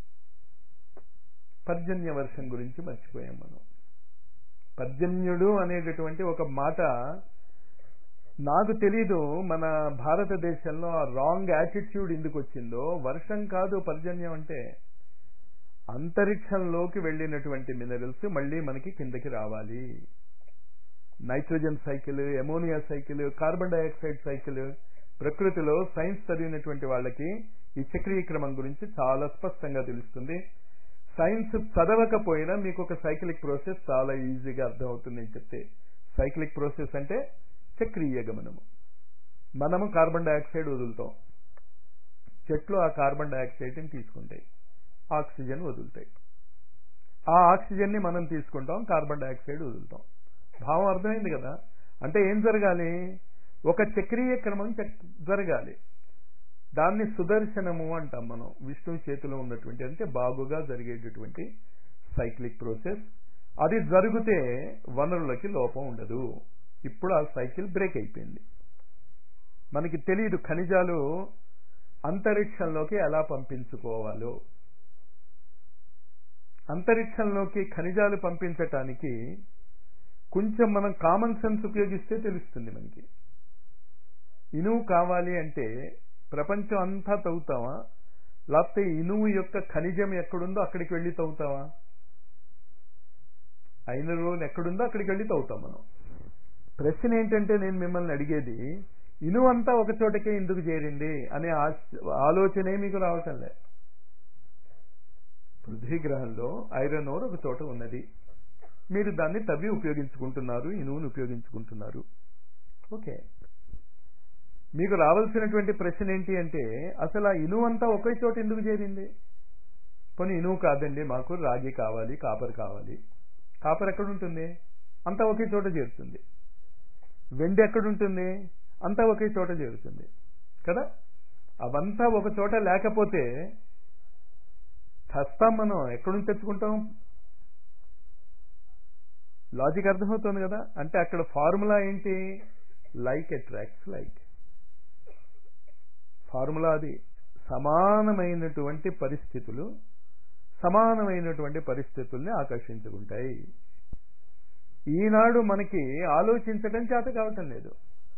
పర్జన్య వర్షం గురించి మర్చిపోయాం మనం పర్జన్యుడు అనేటటువంటి ఒక మాట నాకు తెలీదు మన భారతదేశంలో ఆ రాంగ్ యాటిట్యూడ్ ఎందుకు వచ్చిందో వర్షం కాదు పర్జన్యం అంటే అంతరిక్షంలోకి వెళ్ళినటువంటి మినరల్స్ మళ్ళీ మనకి కిందకి రావాలి nitrogen cycle ammonia cycle carbon dioxide cycle ప్రకృతిలో సైన్స్ చదివినటువంటి వాళ్ళకి ఈ చక్రీక్రమం గురించి చాలా స్పష్టంగా తెలుస్తుంది సైన్స్ చదవకపోయినా మీకు ఒక సైక్లిక్ ప్రాసెస్ చాలా ఈజీగా అర్థమవుతుంది అని చెప్తే సైక్లిక్ ప్రాసెస్ అంటే చక్రీయ గమనము మనము కార్బన్ డైఆక్సైడ్ వదులుతాం చెట్లు ఆ కార్బన్ డైఆక్సైడ్ని తీసుకుంటాయి ఆక్సిజన్ వదులుతాయి ఆ ఆక్సిజన్ని మనం తీసుకుంటాం కార్బన్ డైఆక్సైడ్ వదులుతాం భావం అర్థమైంది కదా అంటే ఏం జరగాలి ఒక చక్రీయ క్రమం జరగాలి దాన్ని సుదర్శనము అంటాం మనం విష్ణు చేతిలో ఉన్నటువంటి అంటే బాగుగా జరిగేటటువంటి సైక్లిక్ ప్రాసెస్ అది జరిగితే వనరులకి లోపం ఉండదు ఇప్పుడు ఆ సైకిల్ బ్రేక్ అయిపోయింది మనకి తెలియదు ఖనిజాలు అంతరిక్షంలోకి ఎలా పంపించుకోవాలో అంతరిక్షంలోకి ఖనిజాలు పంపించటానికి కొంచెం మనం కామన్ సెన్స్ ఉపయోగిస్తే తెలుస్తుంది మనకి ఇనువు కావాలి అంటే ప్రపంచం అంతా తవ్వుతావా లేకపోతే ఇనుము యొక్క ఖనిజం ఎక్కడుందో అక్కడికి వెళ్ళి తవ్వుతావా అయిన రోజు ఎక్కడుందో అక్కడికి వెళ్ళి తవ్వుతాం మనం ప్రశ్న ఏంటంటే నేను మిమ్మల్ని అడిగేది ఇనువు అంతా ఒక చోటకే ఎందుకు చేరింది అనే ఆలోచనే మీకు రావటం లే పృథ్వీ గ్రహంలో ఐరన్ ఓర్ ఒక చోట ఉన్నది మీరు దాన్ని తవ్వి ఉపయోగించుకుంటున్నారు ఇనువును ఉపయోగించుకుంటున్నారు ఓకే మీకు రావాల్సినటువంటి ప్రశ్న ఏంటి అంటే అసలు ఆ ఇనువు అంతా ఒకే చోట ఎందుకు చేరింది కొన్ని ఇనువు కాదండి మాకు రాగి కావాలి కాపర్ కావాలి కాపర్ ఎక్కడుంటుంది అంతా ఒకే చోట చేరుతుంది వెండి ఎక్కడుంటుంది అంతా ఒకే చోట చేరుతుంది కదా అవంతా ఒక చోట లేకపోతే చస్తాం మనం ఎక్కడుంచి తెచ్చుకుంటాం లాజిక్ అర్థమవుతుంది కదా అంటే అక్కడ ఫార్ములా ఏంటి లైక్ అట్రాక్ట్స్ లైక్ ఫార్ములా అది సమానమైనటువంటి పరిస్థితులు సమానమైనటువంటి పరిస్థితుల్ని ఆకర్షించుకుంటాయి ఈనాడు మనకి ఆలోచించటం చేత కావటం లేదు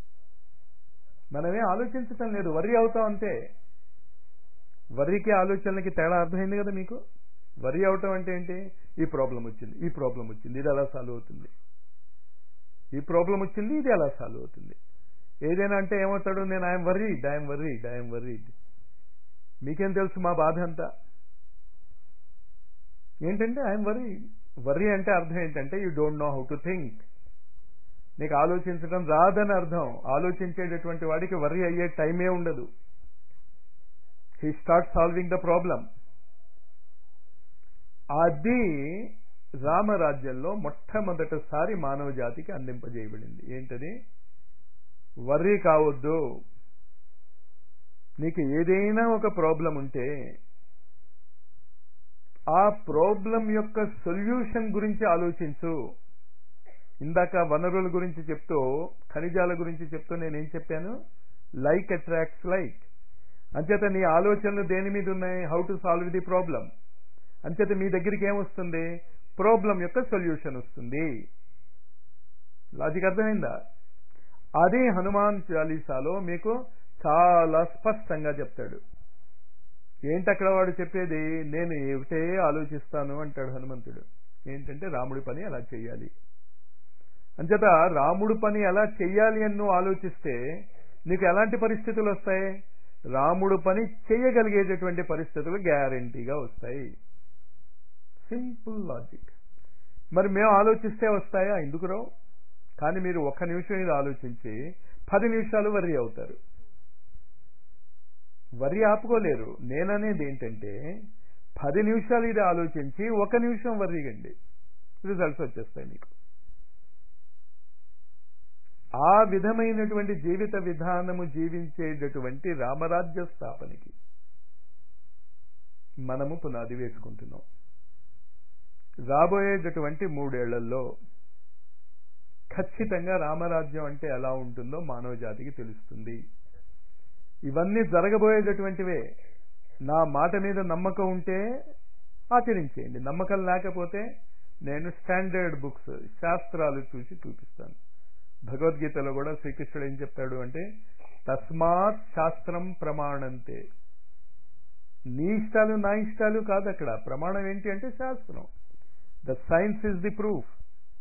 మనమే ఆలోచించటం లేదు వర్రీ అవుతాం అంతే వర్రీకి ఆలోచనలకి తేడా అర్థమైంది కదా మీకు వర్రీ అవటం అంటే ఏంటి ఈ ప్రాబ్లం వచ్చింది ఈ ప్రాబ్లం వచ్చింది ఇది ఎలా సాల్వ్ అవుతుంది ఈ ప్రాబ్లం వచ్చింది ఇది ఎలా సాల్వ్ అవుతుంది ఏదైనా అంటే ఏమవుతాడు నేను I'm worried I'm worried I'm worried మీకేం తెలుసు మా బాధ అంతా ఏంటంటే ఐఎమ్ వర్రీ వర్రీ అంటే అర్థం ఏంటంటే you don't know how to think నీకు ఆలోచించడం రాదని అర్థం ఆలోచించేటటువంటి వాడికి వర్రీ అయ్యే టైమే ఉండదు he start solving the problem అది రామరాజ్యంలో మొట్టమొదటిసారి మానవ జాతికి అందింపజేయబడింది ఏంటది వర్రీ కావద్దు నీకు ఏదైనా ఒక ప్రాబ్లం ఉంటే ఆ ప్రాబ్లం యొక్క సొల్యూషన్ గురించి ఆలోచించు ఇందాక వనరుల గురించి చెప్తూ ఖనిజాల గురించి చెప్తూ నేనేం చెప్పాను లైక్ అట్రాక్ట్స్ లైక్ అంచేత నీ ఆలోచనలు దేని మీద ఉన్నాయి how to solve the problem అంచేత మీ దగ్గరికి ఏమొస్తుంది ప్రాబ్లం యొక్క సొల్యూషన్ వస్తుంది లాజిక్ అర్థమైందా అదే హనుమాన్ చాలీసాలో మీకు చాలా స్పష్టంగా చెప్తాడు ఏంటి అక్కడ వాడు చెప్పేది నేను ఏమిటే ఆలోచిస్తాను అంటాడు హనుమంతుడు ఏంటంటే రాముడి పని ఎలా చేయాలి అంచేత రాముడు పని ఎలా చెయ్యాలి అని నువ్వు ఆలోచిస్తే నీకు ఎలాంటి పరిస్థితులు వస్తాయి రాముడు పని చేయగలిగేటటువంటి పరిస్థితులు గ్యారంటీగా వస్తాయి సింపుల్ లాజిక్ మరి మేము ఆలోచిస్తే వస్తాయా ఎందుకు రావు కానీ మీరు ఒక్క నిమిషం ఇది ఆలోచించి పది నిమిషాలు వర్రీ అవుతారు వర్రీ ఆపుకోలేరు నేననేది ఏంటంటే పది నిమిషాలు ఇది ఆలోచించి ఒక నిమిషం వర్రీగండి రిజల్ట్స్ వచ్చేస్తాయి మీకు ఆ విధమైనటువంటి జీవిత విధానము జీవించేటటువంటి రామరాజ్య స్థాపనకి మనము పునాది వేసుకుంటున్నాం రాబోయేటటువంటి మూడేళ్లలో ఖచ్చితంగా రామరాజ్యం అంటే ఎలా ఉంటుందో మానవ జాతికి తెలుస్తుంది ఇవన్నీ జరగబోయేటటువంటివే నా మాట మీద నమ్మకం ఉంటే ఆచరించేయండి నమ్మకం లేకపోతే నేను స్టాండర్డ్ బుక్స్ శాస్త్రాలు చూసి చూపిస్తాను భగవద్గీతలో కూడా శ్రీకృష్ణుడు ఏం చెప్తాడు అంటే తస్మాత్ శాస్త్రం ప్రమాణంతే నీ ఇష్టాలు నా ఇష్టాలు కాదు అక్కడ ప్రమాణం ఏంటి అంటే శాస్త్రం the science is the proof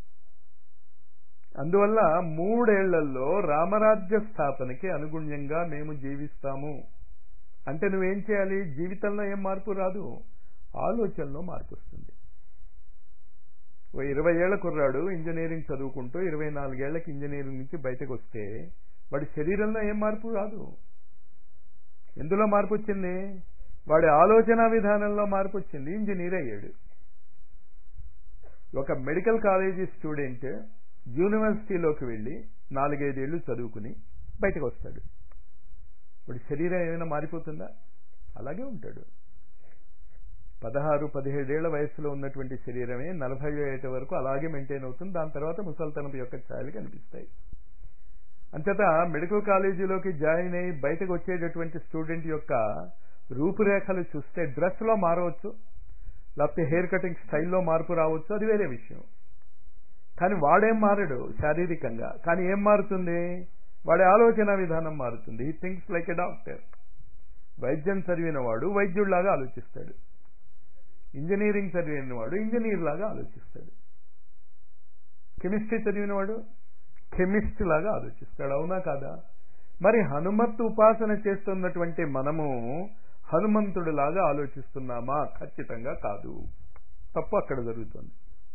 అందువల్ల మూడేళ్లలో రామరాజ్య స్థాపనకి అనుగుణ్యంగా మేము జీవిస్తాము అంటే నువ్వేం చేయాలి జీవితంలో ఏం మార్పు రాదు ఆలోచనలో మార్పు వస్తుంది ఓ ఇరవై ఏళ్ల కుర్రాడు ఇంజనీరింగ్ చదువుకుంటూ ఇరవై నాలుగేళ్లకి ఇంజనీరింగ్ నుంచి బయటకు వస్తే వాడి శరీరంలో ఏం మార్పు రాదు ఎందులో మార్పు వచ్చింది వాడి ఆలోచన విధానంలో మార్పు వచ్చింది ఇంజనీర్ అయ్యాడు ఒక మెడికల్ కాలేజీ స్టూడెంట్ యూనివర్సిటీలోకి వెళ్ళి నాలుగైదేళ్లు చదువుకుని బయటకు వస్తాడు వాడి శరీరం ఏమైనా మారిపోతుందా అలాగే ఉంటాడు పదహారు పదిహేడేళ్ల వయసులో ఉన్నటువంటి శరీరమే నలభై ఏట వరకు అలాగే మెయింటైన్ అవుతుంది దాని తర్వాత ముసల్తనం యొక్క ఛాయలు కనిపిస్తాయి అంతటా మెడికల్ కాలేజీలోకి జాయిన్ అయ్యి బయటకు వచ్చేటటువంటి స్టూడెంట్ యొక్క రూపురేఖలు చూస్తే డ్రెస్లో మారవచ్చు లేకపోతే హెయిర్ కటింగ్ స్టైల్లో మార్పు రావచ్చు అది వేరే విషయం కానీ వాడేం మారడు శారీరకంగా కానీ ఏం మారుతుంది వాడి ఆలోచన విధానం మారుతుంది ఈ థింగ్స్ లైక్ ఎ డాక్టర్ వైద్యం చదివిన వాడు వైద్యుడిలాగా ఆలోచిస్తాడు ఇంజనీరింగ్ చదివిన వాడు ఇంజనీర్ లాగా ఆలోచిస్తాడు కెమిస్ట్రీ చదివిన వాడు కెమిస్ట్ లాగా ఆలోచిస్తాడు అవునా కాదా మరి హనుమత్తు ఉపాసన చేస్తున్నటువంటి మనము హనుమంతుడిలాగా ఆలోచిస్తున్నామా ఖచ్చితంగా కాదు తప్పు అక్కడ జరుగుతుంది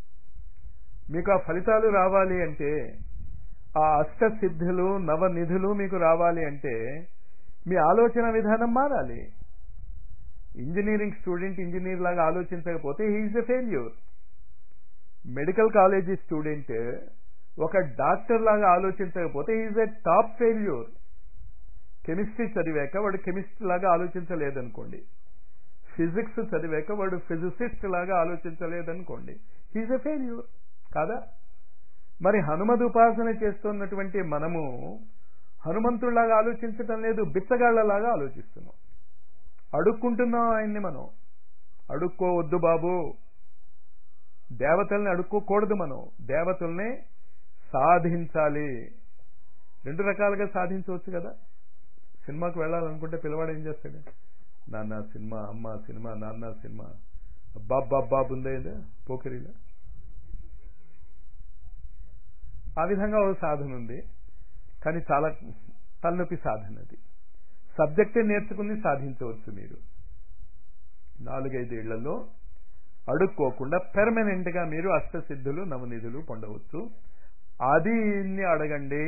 మీకు ఆ ఫలితాలు రావాలి అంటే ఆ అష్టసిద్ధులు నవనిధులు మీకు రావాలి అంటే మీ ఆలోచన విధానం మారాలి ఇంజనీరింగ్ స్టూడెంట్ ఇంజనీర్ లాగా ఆలోచించకపోతే he is a failure medical college student ఒక డాక్టర్ లాగా ఆలోచించకపోతే he is a top failure chemistry చదివాక వాడు కెమిస్ట్ లాగా ఆలోచించలేదనుకోండి ఫిజిక్స్ చదివాక వాడు ఫిజిసిస్ట్ లాగా ఆలోచించలేదనుకోండి హీఈస్ ఎ ఫెయిల్యూర్ కాదా మరి హనుమద్ ఉపాసన చేస్తున్నటువంటి మనము హనుమంతుడిలాగా ఆలోచించటం లేదు బిచ్చగాళ్లలాగా ఆలోచిస్తున్నాం అడుక్కుంటున్నాం ఆయన్ని మనం అడుక్కోవద్దు బాబు దేవతల్ని అడుక్కోకూడదు మనం దేవతల్ని సాధించాలి రెండు రకాలుగా సాధించవచ్చు కదా సినిమాకి వెళ్ళాలనుకుంటే పిల్లవాడు ఏం చేస్తాడు నాన్న సినిమా అమ్మ సినిమా నాన్న సినిమా బాబ్ బాబ్ బాబు ఉందా ఇదే పోకరిలో ఆ విధంగా ఒక సాధన ఉంది కానీ చాలా తలనొప్పి సాధన అది సబ్జెక్టే నేర్చుకుని సాధించవచ్చు మీరు నాలుగైదేళ్లలో అడుక్కోకుండా పెర్మనెంట్ గా మీరు అష్టసిద్ధులు నవనిధులు పొందవచ్చు అది అడగండి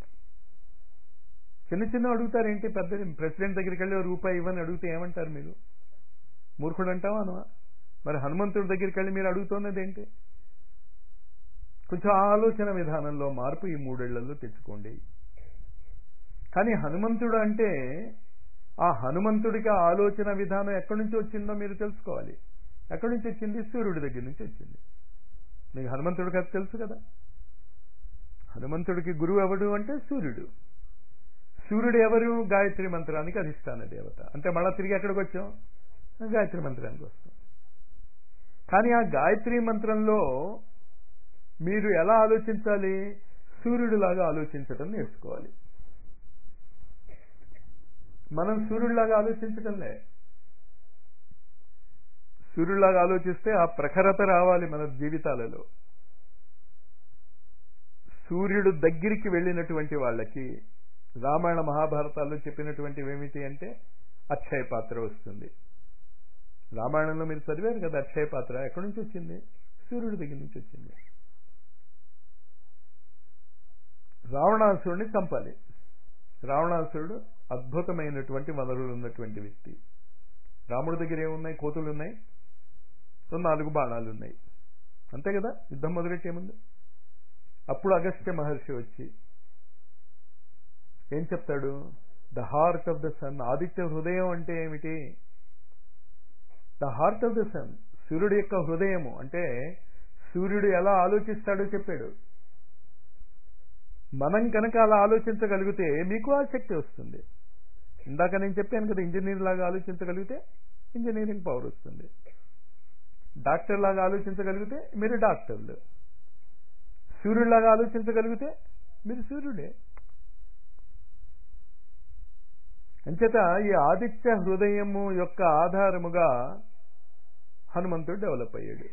చిన్న చిన్న అడుగుతారేంటి పెద్ద ప్రెసిడెంట్ దగ్గరికి వెళ్ళి రూపాయి ఇవ్వని అడిగితే ఏమంటారు మీరు మూర్ఖుడు అంటావా అనవా మరి హనుమంతుడి దగ్గరికి వెళ్ళి మీరు అడుగుతున్నది ఏంటి కొంచెం ఆలోచన విధానంలో మార్పు ఈ మూడేళ్లలో తెచ్చుకోండి కానీ హనుమంతుడు అంటే ఆ హనుమంతుడికి ఆ ఆలోచన విధానం ఎక్కడి నుంచి వచ్చిందో మీరు తెలుసుకోవాలి ఎక్కడి నుంచి వచ్చింది సూర్యుడి దగ్గర నుంచి వచ్చింది మీకు హనుమంతుడి కథ తెలుసు కదా హనుమంతుడికి గురువు ఎవడు అంటే సూర్యుడు సూర్యుడు ఎవరు గాయత్రి మంత్రానికి అధిష్టాన దేవత అంటే మళ్ళా తిరిగి ఎక్కడికి వచ్చాం గాయత్రి మంత్రానికి వస్తాం కానీ ఆ గాయత్రి మంత్రంలో మీరు ఎలా ఆలోచించాలి సూర్యుడిలాగా ఆలోచించటం నేర్చుకోవాలి మనం సూర్యుడిలాగా ఆలోచించటంలే సూర్యుడిలాగా ఆలోచిస్తే ఆ ప్రఖరత రావాలి మన జీవితాలలో సూర్యుడు దగ్గరికి వెళ్ళినటువంటి వాళ్ళకి రామాయణ మహాభారతాల్లో చెప్పినటువంటివి ఏమిటి అంటే అక్షయ పాత్ర వస్తుంది రామాయణంలో మీరు చదివారు కదా అక్షయ పాత్ర ఎక్కడి నుంచి వచ్చింది సూర్యుడి దగ్గర నుంచి వచ్చింది రావణాసురుడిని చంపాలి రావణాసురుడు అద్భుతమైనటువంటి వనరులు ఉన్నటువంటి వ్యక్తి రాముడి దగ్గర ఏమున్నాయి కోతులు ఉన్నాయి ఓ నాలుగు బాణాలు ఉన్నాయి అంతే కదా యుద్ధం మొదలెట్టేముంది అప్పుడు అగస్త్య మహర్షి వచ్చి ఏం చెప్తాడు the heart of the sun Aditya Hrudayam అంటే ఏమిటి the heart of the sun సూర్యుడి యొక్క హృదయము అంటే సూర్యుడు ఎలా ఆలోచిస్తాడో చెప్పాడు మనం కనుక అలా ఆలోచించగలిగితే మీకు ఆ శక్తి వస్తుంది ఇందాక నేను చెప్పాను కదా ఇంజనీర్ లాగా ఆలోచించగలిగితే ఇంజనీరింగ్ పవర్ వస్తుంది డాక్టర్ లాగా ఆలోచించగలిగితే మీరు డాక్టర్లు సూర్యుడిలాగా ఆలోచించగలిగితే మీరు సూర్యుడే అంచేత ఈ ఆదిత్య హృదయము యొక్క ఆధారముగా హనుమంతుడు డెవలప్ అయ్యాడు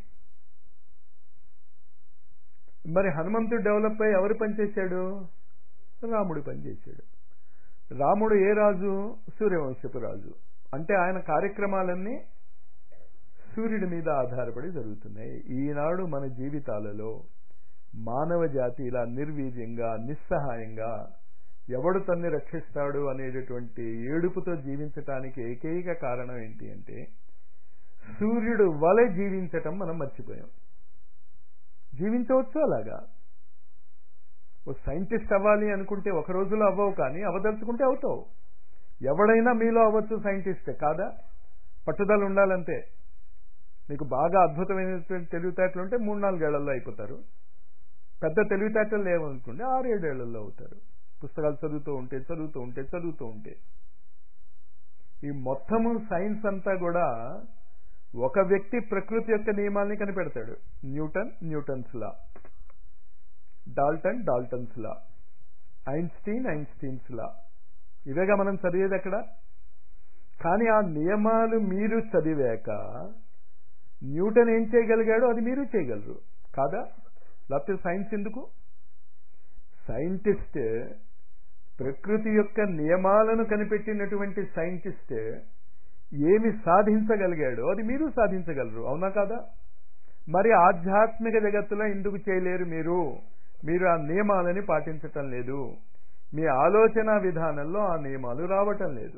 మరి హనుమంతుడు డెవలప్ అయ్యి ఎవరు పనిచేశాడు రాముడు పనిచేశాడు రాముడు ఏ రాజు సూర్యవంశపు రాజు అంటే ఆయన కార్యక్రమాలన్నీ సూర్యుడి మీద ఆధారపడి జరుగుతున్నాయి ఈనాడు మన జీవితాలలో మానవ జాతి ఇలా నిర్వీర్యంగా నిస్సహాయంగా ఎవడు తన్ని రక్షిస్తాడు అనేటటువంటి ఏడుపుతో జీవించటానికి ఏకైక కారణం ఏంటి అంటే సూర్యుడు వలె జీవించటం మనం మర్చిపోయాం జీవించవచ్చు అలాగా ఓ సైంటిస్ట్ అవ్వాలి అనుకుంటే ఒక రోజులో అవ్వవు కానీ అవదలుచుకుంటే అవుతావు ఎవడైనా మీలో అవ్వచ్చు సైంటిస్ట్ కాదా పట్టుదల ఉండాలంతే మీకు బాగా అద్భుతమైనటువంటి తెలివితేటలు ఉంటే మూడు నాలుగేళ్లలో అయిపోతారు పెద్ద తెలివితేటలు లేవనుకుంటే ఆరేడేళ్లలో అవుతారు పుస్తకాలు చదువుతూ ఉంటే చదువుతూ ఉంటే చదువుతూ ఉంటే ఈ మొత్తము సైన్స్ అంతా కూడా ఒక వ్యక్తి ప్రకృతి యొక్క నియమాల్ని కనిపెడతాడు Newton Newton's law Dalton Dalton's law Einstein Einstein's law ఇవేగా మనం చదివేది ఎక్కడ కానీ ఆ నియమాలు మీరు చదివాక న్యూటన్ ఏం చేయగలిగాడో అది మీరు చేయగలరు కాదా లేకపోతే సైన్స్ ఎందుకు సైంటిస్ట్ ప్రకృతి యొక్క నియమాలను కనిపెట్టినటువంటి సైంటిస్ట్ ఏమి సాధించగలిగాడో అది మీరు సాధించగలరు అవునా కాదా మరి ఆధ్యాత్మిక జగత్తులో ఎందుకు చేయలేరు మీరు మీరు ఆ నియమాలని పాటించటం లేదు మీ ఆలోచన విధానంలో ఆ నియమాలు రావటం లేదు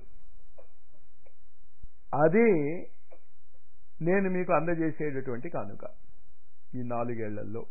అది నేను మీకు అందజేసేటటువంటి కానుక ఈ నాలుగేళ్లలో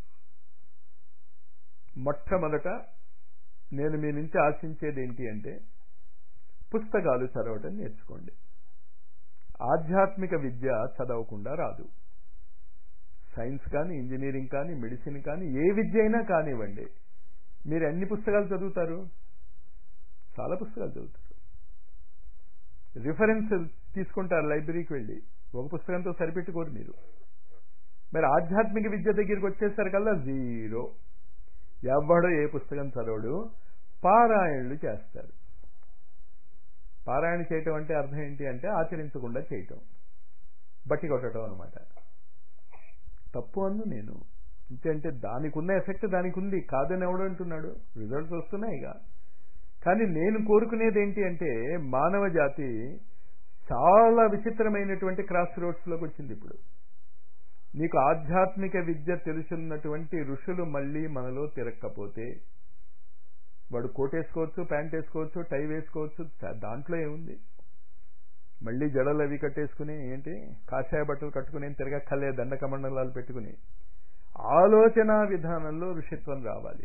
మొట్టమొదట నేను మీ నుంచి ఆశించేది ఏంటి అంటే పుస్తకాలు చదవటం నేర్చుకోండి ఆధ్యాత్మిక విద్య చదవకుండా రాదు సైన్స్ కానీ ఇంజనీరింగ్ కానీ మెడిసిన్ కానీ ఏ విద్య అయినా కానివ్వండి మీరు ఎన్ని పుస్తకాలు చదువుతారు చాలా పుస్తకాలు చదువుతారు రిఫరెన్స్ తీసుకుంటారు లైబ్రరీకి వెళ్ళి ఒక పుస్తకంతో సరిపెట్టుకోరు మీరు మరి ఆధ్యాత్మిక విద్య దగ్గరికి వచ్చేసరికల్లా జీరో ఎవడో ఏ పుస్తకం చదవడు పారాయణలు చేస్తారు పారాయణ చేయటం అంటే అర్థం ఏంటి అంటే ఆచరించకుండా చేయటం బట్టి కొట్టడం అనమాట తప్పు అన్ను నేను ఇంకంటే దానికి ఉన్న ఎఫెక్ట్ దానికి ఉంది కాదని ఎవడు అంటున్నాడు రిజల్ట్స్ వస్తున్నాయిగా కానీ నేను కోరుకునేది ఏంటి అంటే మానవ జాతి చాలా విచిత్రమైనటువంటి క్రాస్ రోడ్స్లోకి వచ్చింది ఇప్పుడు నీకు ఆధ్యాత్మిక విద్య తెలుసున్నటువంటి ఋషులు మళ్ళీ మనలో తిరక్కపోతే వాడు కోట్ వేసుకోవచ్చు ప్యాంట్ వేసుకోవచ్చు టై వేసుకోవచ్చు దాంట్లో ఏముంది మళ్ళీ జడలు అవి కట్టేసుకుని ఏంటి కాషాయ బట్టలు కట్టుకుని తిరగక్కలే దండకమండలాలు పెట్టుకుని ఆలోచన విధానంలో ఋషిత్వం రావాలి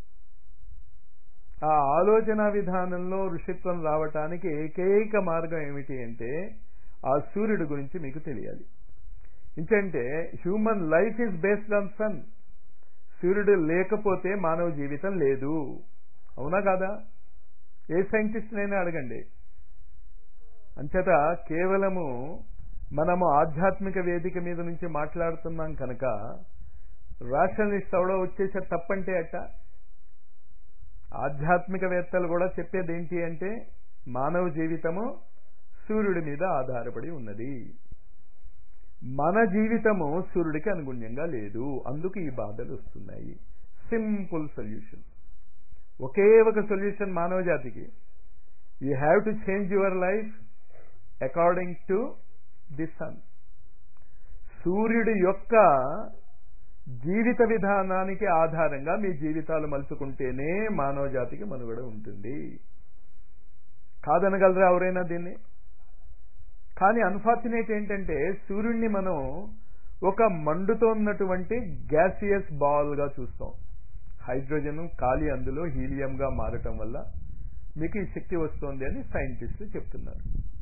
ఆ ఆలోచన విధానంలో ఋషిత్వం రావటానికి ఏకైక మార్గం ఏమిటి అంటే ఆ సూర్యుడు గురించి మీకు తెలియాలి ఇంకంటే human life is based on sun సూర్యుడు లేకపోతే మానవ జీవితం లేదు అవునా కాదా ఏ సైంటిస్ట్నైనా అడగండి అంచేత కేవలము మనము ఆధ్యాత్మిక వేదిక మీద నుంచి మాట్లాడుతున్నాం కనుక రాషనలిస్ట్ అవడో వచ్చేసే తప్పంటే అట్ట ఆధ్యాత్మికవేత్తలు కూడా చెప్పేది ఏంటి అంటే మానవ జీవితము సూర్యుడి మీద ఆధారపడి ఉన్నది మన జీవితము సూర్యుడికి అనుగుణ్యంగా లేదు అందుకు ఈ బాధలు వస్తున్నాయి సింపుల్ సొల్యూషన్ ఒకే ఒక సొల్యూషన్ మానవ జాతికి you have to change your life according to the sun సూర్యుడి యొక్క జీవిత విధానానికి ఆధారంగా మీ జీవితాలు మలుచుకుంటేనే మానవ జాతికి మనుగడ ఉంటుంది కాదనగలరా ఎవరైనా దీన్ని కానీ అన్ఫార్చునేట్ ఏంటంటే సూర్యుడిని మనం ఒక మండుతోన్నటువంటి గ్యాసియస్ బాల్గా చూస్తాం హైడ్రోజన్ ఖాళీ అందులో హీలియంగా మారటం వల్ల మీకు ఈ శక్తి వస్తుంది అని సైంటిస్టులు చెప్తున్నారు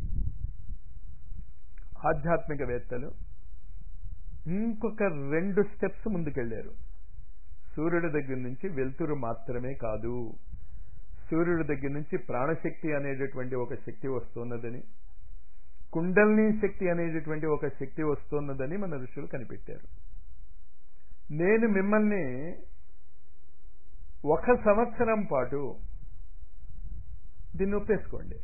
ఆధ్యాత్మికవేత్తలు ఇంకొక రెండు స్టెప్స్ ముందుకెళ్లారు సూర్యుడి దగ్గర నుంచి వెలుతురు మాత్రమే కాదు సూర్యుడి దగ్గర నుంచి ప్రాణశక్తి అనేటటువంటి ఒక శక్తి వస్తున్నదని కుండల్ని శక్తి అనేటటువంటి ఒక శక్తి వస్తున్నదని మన ఋషులు కనిపెట్టారు నేను మిమ్మల్ని ఒక సంవత్సరం పాటు దీన్ని ఒప్పేసుకోండి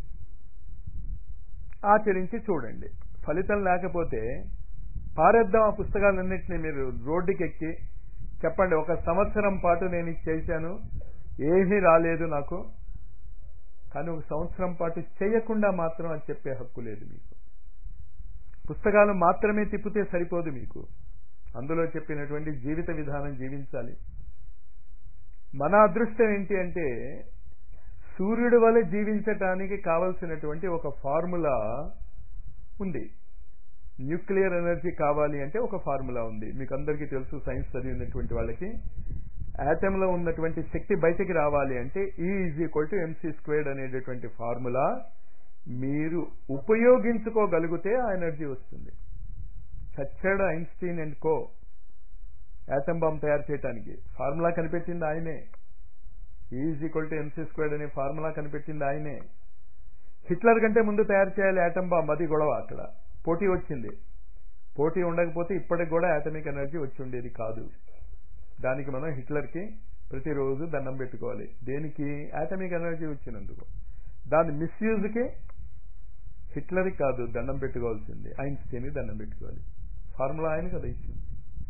ఆచరించి చూడండి ఫలితం లేకపోతే పారేద్దాం ఆ పుస్తకాలన్నింటినీ మీరు రోడ్డుకి ఎక్కి చెప్పండి ఒక సంవత్సరం పాటు నేను ఇది చేశాను ఏమీ రాలేదు నాకు కానీ ఒక సంవత్సరం పాటు చేయకుండా మాత్రం అని చెప్పే హక్కు లేదు మీకు పుస్తకాలు మాత్రమే తిప్పితే సరిపోదు మీకు అందులో చెప్పినటువంటి జీవిత విధానం జీవించాలి మన అదృష్టం ఏంటి అంటే సూర్యుడి వల్ల జీవించటానికి కావలసినటువంటి ఒక ఫార్ములా ఉంది న్యూక్లియర్ ఎనర్జీ కావాలి అంటే ఒక ఫార్ములా ఉంది మీకు అందరికీ తెలుసు సైన్స్ చదివినటువంటి వాళ్ళకి యాటంలో ఉన్నటువంటి శక్తి బయటికి రావాలి అంటే E is equal to MC squared అనేటటువంటి ఫార్ములా మీరు ఉపయోగించుకోగలిగితే ఆ ఎనర్జీ వస్తుంది చచ్చాడు Einstein and co atom bomb తయారు చేయడానికి ఫార్ములా కనిపెట్టింది ఆయనే is equal to MC squared అనే ఫార్ములా కనిపెట్టింది ఆయనే హిట్లర్ కంటే ముందు తయారు చేయాలి యాటం బాంబ్ అది గొడవ అక్కడ పోటీ వచ్చింది పోటీ ఉండకపోతే ఇప్పటికి కూడా యాటమిక్ ఎనర్జీ వచ్చి ఉండేది కాదు దానికి మనం హిట్లర్కి ప్రతిరోజు దండం పెట్టుకోవాలి దేనికి యాటమిక్ ఎనర్జీ వచ్చినందుకు దాని మిస్యూజ్కి హిట్లర్కి కాదు దండం పెట్టుకోవాల్సింది ఐన్స్టీన్కి దండం పెట్టుకోవాలి ఫార్ములా ఆయన కదా ఇచ్చింది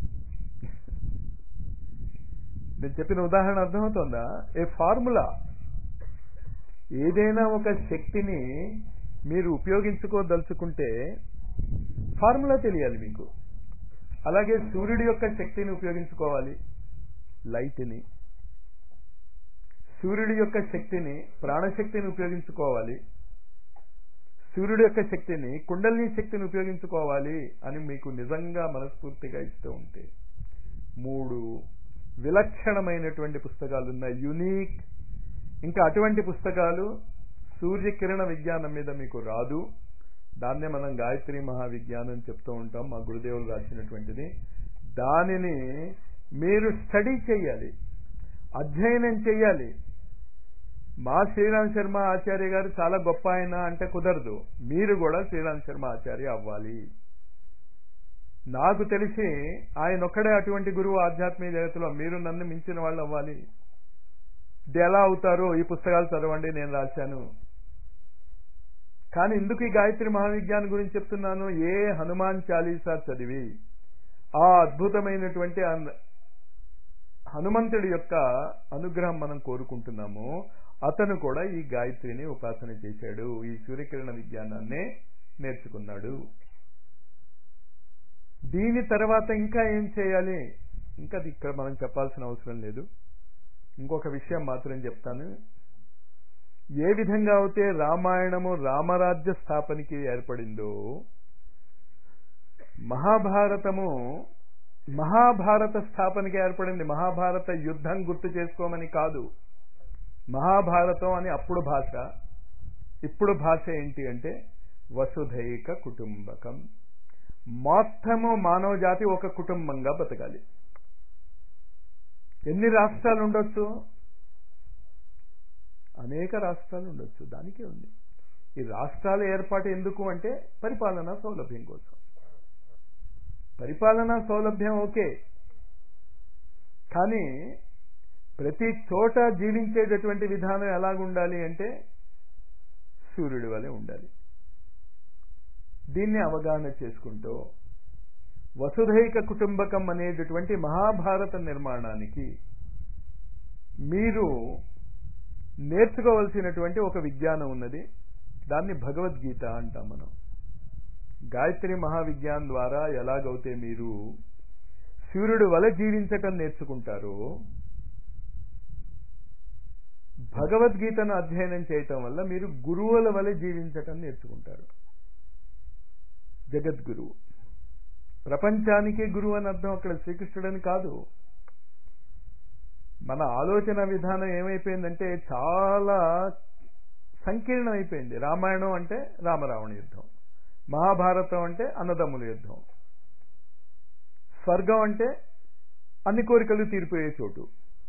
నేను చెప్పిన ఉదాహరణ అర్థమవుతుందా ఏ ఫార్ములా ఏదైనా ఒక శక్తిని మీరు ఉపయోగించుకోదలుచుకుంటే ఫార్ములా తెలియాలి మీకు అలాగే సూర్యుడి యొక్క శక్తిని ఉపయోగించుకోవాలి లైట్ని సూర్యుడి యొక్క శక్తిని ప్రాణశక్తిని ఉపయోగించుకోవాలి సూర్యుడి యొక్క శక్తిని కుండలిని శక్తిని ఉపయోగించుకోవాలి అని మీకు నిజంగా మనస్ఫూర్తిగా ఇస్తూ ఉంటే మూడు విలక్షణమైనటువంటి పుస్తకాలు ఉన్నాయి యునీక్ ఇంకా అటువంటి పుస్తకాలు సూర్యకిరణ విజ్ఞానం మీద మీకు రాదు దాన్నే మనం గాయత్రి మహావిజ్ఞానం చెప్తూ ఉంటాం మా గురుదేవులు రాసినటువంటిది దానిని మీరు స్టడీ చేయాలి అధ్యయనం చేయాలి మా శ్రీరామ్ శర్మ ఆచార్య గారు చాలా గొప్ప ఆయన అంటే కుదరదు మీరు కూడా శ్రీరామ్ శర్మ ఆచార్య అవ్వాలి నాకు తెలిసి ఆయన ఒక్కడే అటువంటి గురువు ఆధ్యాత్మిక జగత్తులో మీరు నన్ను మించిన వాళ్ళు అవ్వాలి ఇది ఎలా అవుతారో ఈ పుస్తకాలు చదవండి నేను రాశాను కానీ ఎందుకు ఈ గాయత్రి మహావిజ్ఞానం గురించి చెప్తున్నాను ఏ హనుమాన్ చాలీసా చదివి ఆ అద్భుతమైనటువంటి హనుమంతుడి యొక్క అనుగ్రహం మనం కోరుకుంటున్నాము అతను కూడా ఈ గాయత్రిని ఉపాసన చేశాడు ఈ సూర్యకిరణ విజ్ఞానాన్నే నేర్చుకున్నాడు దీని తర్వాత ఇంకా ఏం చేయాలి ఇంకా ఇక్కడ మనం చెప్పాల్సిన అవసరం లేదు ఇంకొక విషయం మాత్రం చెప్తాను ఏ విధంగా అయితే రామాయణము రామరాజ్య స్థాపనకి ఏర్పడిందో మహాభారతము మహాభారత స్థాపనకి ఏర్పడింది మహాభారత యుద్ధం గుర్తు చేసుకోమని కాదు మహాభారతం అని అప్పుడు భాష ఇప్పుడు భాష ఏంటి అంటే వసుధైక కుటుంబకం మొత్తము మానవ జాతి ఒక కుటుంబంగా బతకాలి ఎన్ని రాష్ట్రాలు ఉండొచ్చు అనేక రాష్ట్రాలు ఉండొచ్చు దానికే ఉంది ఈ రాష్ట్రాల ఏర్పాటు ఎందుకు అంటే పరిపాలనా సౌలభ్యం కోసం పరిపాలనా సౌలభ్యం ఓకే కానీ ప్రతి చోట జీవించేటటువంటి విధానం ఎలాగుండాలి అంటే సూర్యుడి వలె ఉండాలి దీన్ని అవగాహన చేసుకుంటూ వసుధైక కుటుంబకం అనేటటువంటి మహాభారత నిర్మాణానికి మీరు నేర్చుకోవలసినటువంటి ఒక విజ్ఞానం ఉన్నది దాన్ని భగవద్గీత అంటాం మనం గాయత్రి మహావిజ్ఞానం ద్వారా ఎలాగైతే మీరు సూర్యుడు వల జీవించటం నేర్చుకుంటారో భగవద్గీతను అధ్యయనం చేయటం వల్ల మీరు గురువుల వలె జీవించటం నేర్చుకుంటారు జగద్గురువు ప్రపంచానికే గురువు అని అర్థం అక్కడ శ్రీకృష్ణుడని కాదు మన ఆలోచన విధానం ఏమైపోయిందంటే చాలా సంకీర్ణం అయిపోయింది రామాయణం అంటే రామరావణ యుద్ధం మహాభారతం అంటే అన్నదమ్ముల యుద్ధం స్వర్గం అంటే అన్ని కోరికలు తీరిపోయే చోటు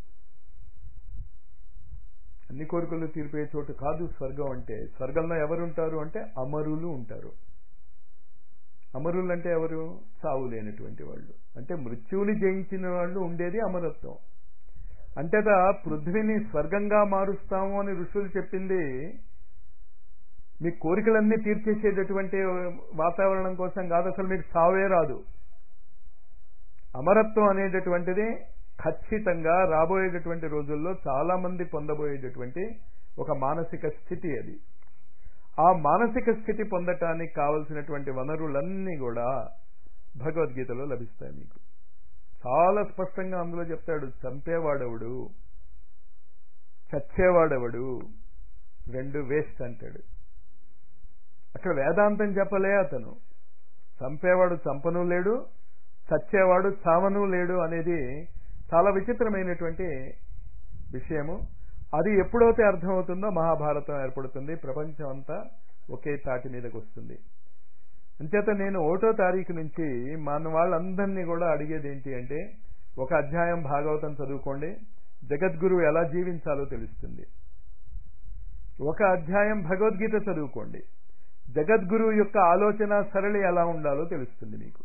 అన్ని కోరికలు తీరిపోయే చోటు కాదు స్వర్గం అంటే స్వర్గంలో ఎవరు ఉంటారు అంటే అమరులు ఉంటారు అమరులు అంటే ఎవరు సావు లేనటువంటి వాళ్ళు అంటే మృత్యువుని జయించిన వాళ్ళు ఉండేది అమరత్వం అంతేత పృథ్వీని స్వర్గంగా మారుస్తాము అని ఋషులు చెప్పింది మీ కోరికలన్నీ తీర్చేసేటటువంటి వాతావరణం కోసం కాదు అసలు మీకు సావే రాదు అమరత్వం అనేటటువంటిది ఖచ్చితంగా రాబోయేటటువంటి రోజుల్లో చాలా మంది పొందబోయేటటువంటి ఒక మానసిక స్థితి అది ఆ మానసిక స్థితి పొందటానికి కావలసినటువంటి వనరులన్నీ కూడా భగవద్గీతలో లభిస్తాయి మీకు చాలా స్పష్టంగా అందులో చెప్తాడు చంపేవాడెవడు చచ్చేవాడెవడు రెండు వేస్ట్ అంటాడు అక్కడ వేదాంతం చెప్పలే అతను చంపేవాడు చంపను లేడు చచ్చేవాడు చావను లేడు అనేది చాలా విచిత్రమైనటువంటి విషయము అది ఎప్పుడైతే అర్థమవుతుందో మహాభారతం ఏర్పడుతుంది ప్రపంచం అంతా ఒకే తాటి మీదకి వస్తుంది అంచేత నేను ఒకటో తారీఖు నుంచి మన వాళ్ళందరినీ కూడా అడిగేది ఏంటి అంటే ఒక అధ్యాయం భాగవతం చదువుకోండి జగద్గురువు ఎలా జీవించాలో తెలుస్తుంది ఒక అధ్యాయం భగవద్గీత చదువుకోండి జగద్గురువు యొక్క ఆలోచన సరళి ఎలా ఉండాలో తెలుస్తుంది మీకు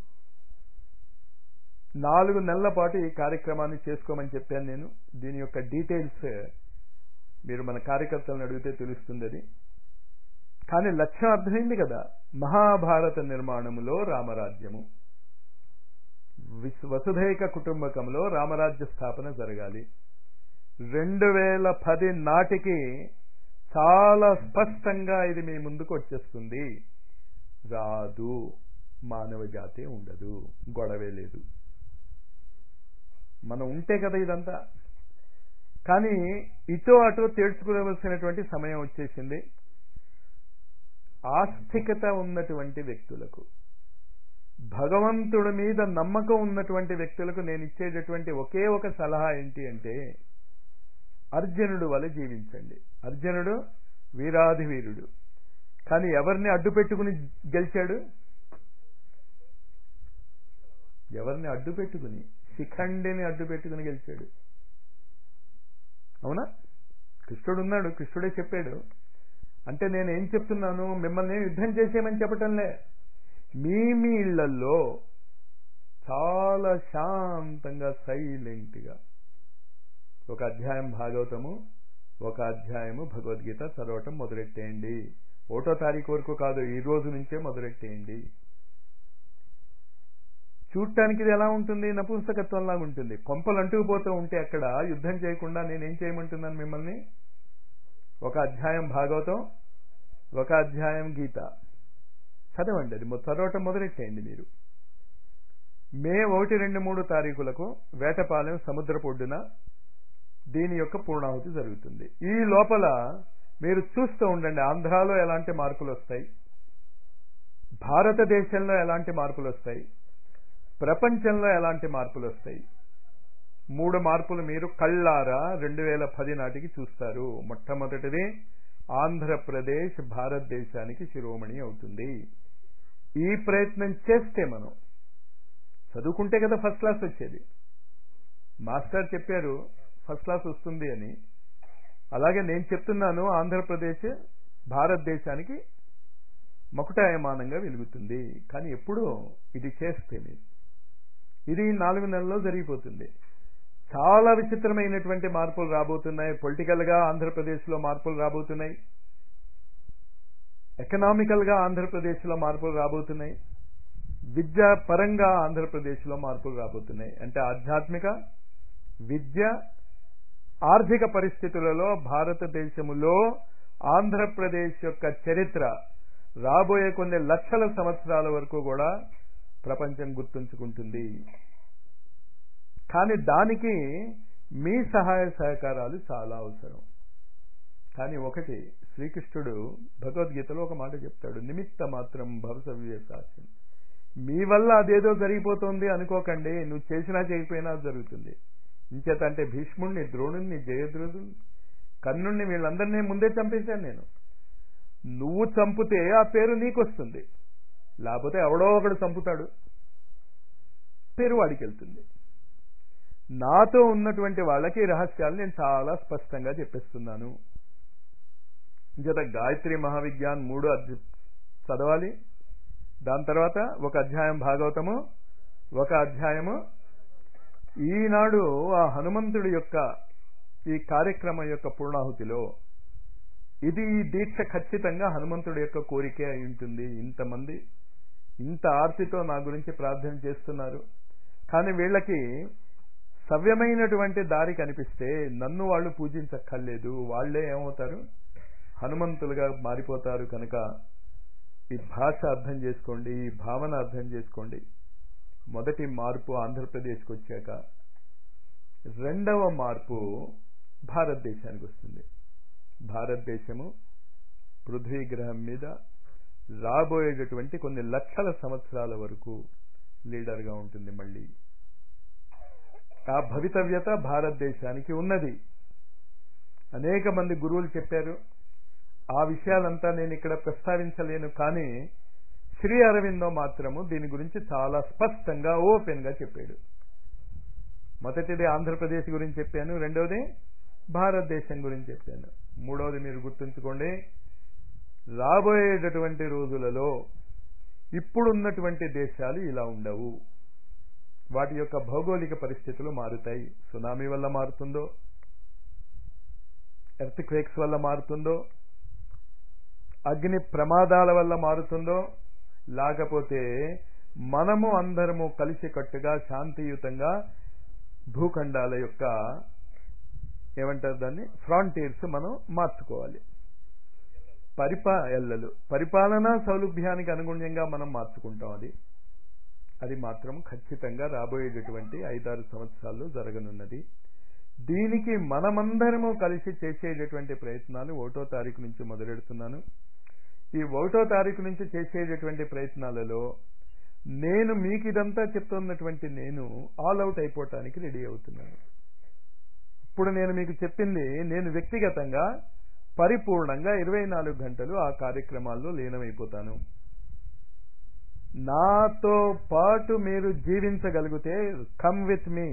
నాలుగు నెలల పాటు ఈ కార్యక్రమాన్ని చేసుకోమని చెప్పాను నేను దీని యొక్క డీటెయిల్స్ మీరు మన కార్యకర్తలను అడిగితే తెలుస్తుంది అది కానీ లక్ష్యం అర్థమైంది కదా మహాభారత నిర్మాణములో రామరాజ్యము వసుధైక కుటుంబకంలో రామరాజ్య స్థాపన జరగాలి రెండు వేల పది నాటికి చాలా స్పష్టంగా ఇది మీ ముందుకు వచ్చేస్తుంది రాదు మానవ జాతి ఉండదు గొడవే లేదు మనం ఉంటే కదా ఇదంతా కానీ ఇటో అటో తేడ్చుకోవలసినటువంటి సమయం వచ్చేసింది ఆస్తికత ఉన్నటువంటి వ్యక్తులకు భగవంతుడి మీద నమ్మకం ఉన్నటువంటి వ్యక్తులకు నేను ఇచ్చేటటువంటి ఒకే ఒక సలహా ఏంటి అంటే అర్జునుడు వలె జీవించండి అర్జునుడు వీరాధి వీరుడు కానీ ఎవరిని అడ్డు పెట్టుకుని గెలిచాడు ఎవరిని అడ్డు పెట్టుకుని శిఖండిని అడ్డు పెట్టుకుని గెలిచాడు అవునా కృష్ణుడు ఉన్నాడు కృష్ణుడే చెప్పాడు అంటే నేను ఏం చెప్తున్నాను మిమ్మల్ని యుద్ధం చేసేయమని చెప్పటంలే మీ మీ ఇళ్లల్లో చాలా శాంతంగా సైలెంట్గా ఒక అధ్యాయం భాగవతము ఒక అధ్యాయము భగవద్గీత చదవటం మొదలెట్టేయండి ఒకటో తారీఖు వరకు కాదు ఈ రోజు నుంచే మొదలెట్టేయండి చూడటానికి ఇది ఎలా ఉంటుంది నపుంసకత్వంలాగా ఉంటుంది కొంపలు అంటుకుపోతూ ఉంటే అక్కడ యుద్ధం చేయకుండా నేనేం చేయమంటున్నాను మిమ్మల్ని ఒక అధ్యాయం భాగవతం ఒక అధ్యాయం గీత చదవండి అది చదవటం మొదలెట్టేయండి మీరు మే ఒకటి రెండు మూడు తారీఖులకు వేటపాలెం సముద్ర పొడ్డున దీని యొక్క పూర్ణాహుతి జరుగుతుంది ఈ లోపల మీరు చూస్తూ ఉండండి ఆంధ్రాలో ఎలాంటి మార్పులు వస్తాయి భారతదేశంలో ఎలాంటి మార్పులు వస్తాయి ప్రపంచంలో ఎలాంటి మార్పులు వస్తాయి మూడు మార్పులు మీరు కళ్ళారా రెండు వేల పది నాటికి చూస్తారు మొట్టమొదటిది ఆంధ్రప్రదేశ్ భారతదేశానికి శిరోమణి అవుతుంది ఈ ప్రయత్నం చేస్తే మనం చదువుకుంటే కదా ఫస్ట్ క్లాస్ వచ్చేది మాస్టర్ చెప్పారు ఫస్ట్ క్లాస్ వస్తుంది అని అలాగే నేను చెప్తున్నాను ఆంధ్రప్రదేశ్ భారతదేశానికి మకుటాయమానంగా వెలుగుతుంది కానీ ఎప్పుడూ ఇది చేస్తే మీరు ఇది నాలుగు నెలల్లో జరిగిపోతుంది చాలా విచిత్రమైనటువంటి మార్పులు రాబోతున్నాయి పొలిటికల్గా ఆంధ్రప్రదేశ్లో మార్పులు రాబోతున్నాయి ఎకనామికల్గా ఆంధ్రప్రదేశ్లో మార్పులు రాబోతున్నాయి విద్యా పరంగా ఆంధ్రప్రదేశ్లో మార్పులు రాబోతున్నాయి అంటే ఆధ్యాత్మిక విద్య ఆర్థిక పరిస్థితులలో భారతదేశములో ఆంధ్రప్రదేశ్ యొక్క చరిత్ర రాబోయే కొన్ని లక్షల సంవత్సరాల వరకు కూడా ప్రపంచం గుర్తుంచుకుంటుంది కానీ దానికి మీ సహాయ సహకారాలు చాలా అవసరం కానీ ఒకటి శ్రీకృష్ణుడు భగవద్గీతలో ఒక మాట చెప్తాడు నిమిత్త మాత్రం భవసవ్య సాక్ష్యం మీ వల్ల అదేదో జరిగిపోతుంది అనుకోకండి నువ్వు చేసినా చేయకపోయినా జరుగుతుంది ఇంచేత అంటే భీష్ముణ్ణి ద్రోణుణ్ణి జయద్రుడుని కర్ణుణ్ణి వీళ్ళందరినీ ముందే చంపేశాను నేను నువ్వు చంపితే ఆ పేరు నీకు వస్తుంది లేకపోతే ఎవడో ఒకడు చంపుతాడు పేరు వాడికి వెళ్తుంది నాతో ఉన్నటువంటి వాళ్ళకి ఈ రహస్యాలు నేను చాలా స్పష్టంగా చెప్పేస్తున్నాను ఇంచేత గాయత్రి మహావిజ్ఞాన్ మూడు అధ్య చదవాలి దాని తర్వాత ఒక అధ్యాయం భాగవతము ఒక అధ్యాయము ఈనాడు ఆ హనుమంతుడి యొక్క ఈ కార్యక్రమం యొక్క పూర్ణాహుతిలో ఇది ఈ దీక్ష ఖచ్చితంగా హనుమంతుడి యొక్క కోరికే అయి ఉంటుంది ఇంతమంది ఇంత ఆర్తితో నా గురించి ప్రార్థన చేస్తున్నారు కానీ వీళ్ళకి సవ్యమైనటువంటి దారి కనిపిస్తే నన్ను వాళ్ళు పూజించక్కర్లేదు వాళ్లే ఏమవుతారు హనుమంతులుగా మారిపోతారు కనుక ఈ భాష అర్థం చేసుకోండి ఈ భావన అర్థం చేసుకోండి మొదటి మార్పు ఆంధ్రప్రదేశ్కి వచ్చాక రెండవ మార్పు భారతదేశానికి వస్తుంది భారతదేశము పృథ్వీ గ్రహం మీద రాబోయేటటువంటి కొన్ని లక్షల సంవత్సరాల వరకు లీడర్గా ఉంటుంది మళ్ళీ ఆ భవితవ్యత భారతదేశానికి ఉన్నది అనేక మంది గురువులు చెప్పారు ఆ విషయాలంతా నేను ఇక్కడ ప్రస్తావించలేను కానీ శ్రీ అరవిందో మాత్రము దీని గురించి చాలా స్పష్టంగా ఓపెన్ గా చెప్పాడు మొదటిది ఆంధ్రప్రదేశ్ గురించి చెప్పాను రెండవది భారతదేశం గురించి చెప్పాను మూడవది మీరు గుర్తుంచుకోండి రాబోయేటటువంటి రోజులలో ఇప్పుడున్నటువంటి దేశాలు ఇలా ఉండవు వాటి యొక్క భౌగోళిక పరిస్థితులు మారుతాయి సునామీ వల్ల మారుతుందో ఎర్త్ క్వేక్స్ వల్ల మారుతుందో అగ్ని ప్రమాదాల వల్ల మారుతుందో లేకపోతే మనము అందరము కలిసికట్టుగా శాంతియుతంగా భూఖండాల యొక్క ఏమంటారు దాన్ని ఫ్రాంటీర్స్ మనం మార్చుకోవాలి పరిపా ఎల్లలు పరిపాలనా సౌలభ్యానికి అనుగుణ్యంగా మనం మార్చుకుంటాం అది అది మాత్రం ఖచ్చితంగా రాబోయేటటువంటి ఐదారు సంవత్సరాల్లో జరగనున్నది దీనికి మనమందరము కలిసి చేసేటటువంటి ప్రయత్నాలు ఒకటో తారీఖు నుంచి మొదలెడుతున్నాను ఈ ఒకటో తారీఖు నుంచి చేసేటటువంటి ప్రయత్నాలలో నేను మీకు ఇదంతా చెప్తున్నటువంటి నేను ఆల్ అవుట్ అయిపోవటానికి రెడీ అవుతున్నాను ఇప్పుడు నేను మీకు చెప్పింది నేను వ్యక్తిగతంగా పరిపూర్ణంగా ఇరవై నాలుగు గంటలు ఆ కార్యక్రమాల్లో లీనమైపోతాను నాతో పాటు మీరు జీవించగలిగితే కమ్ విత్ మీ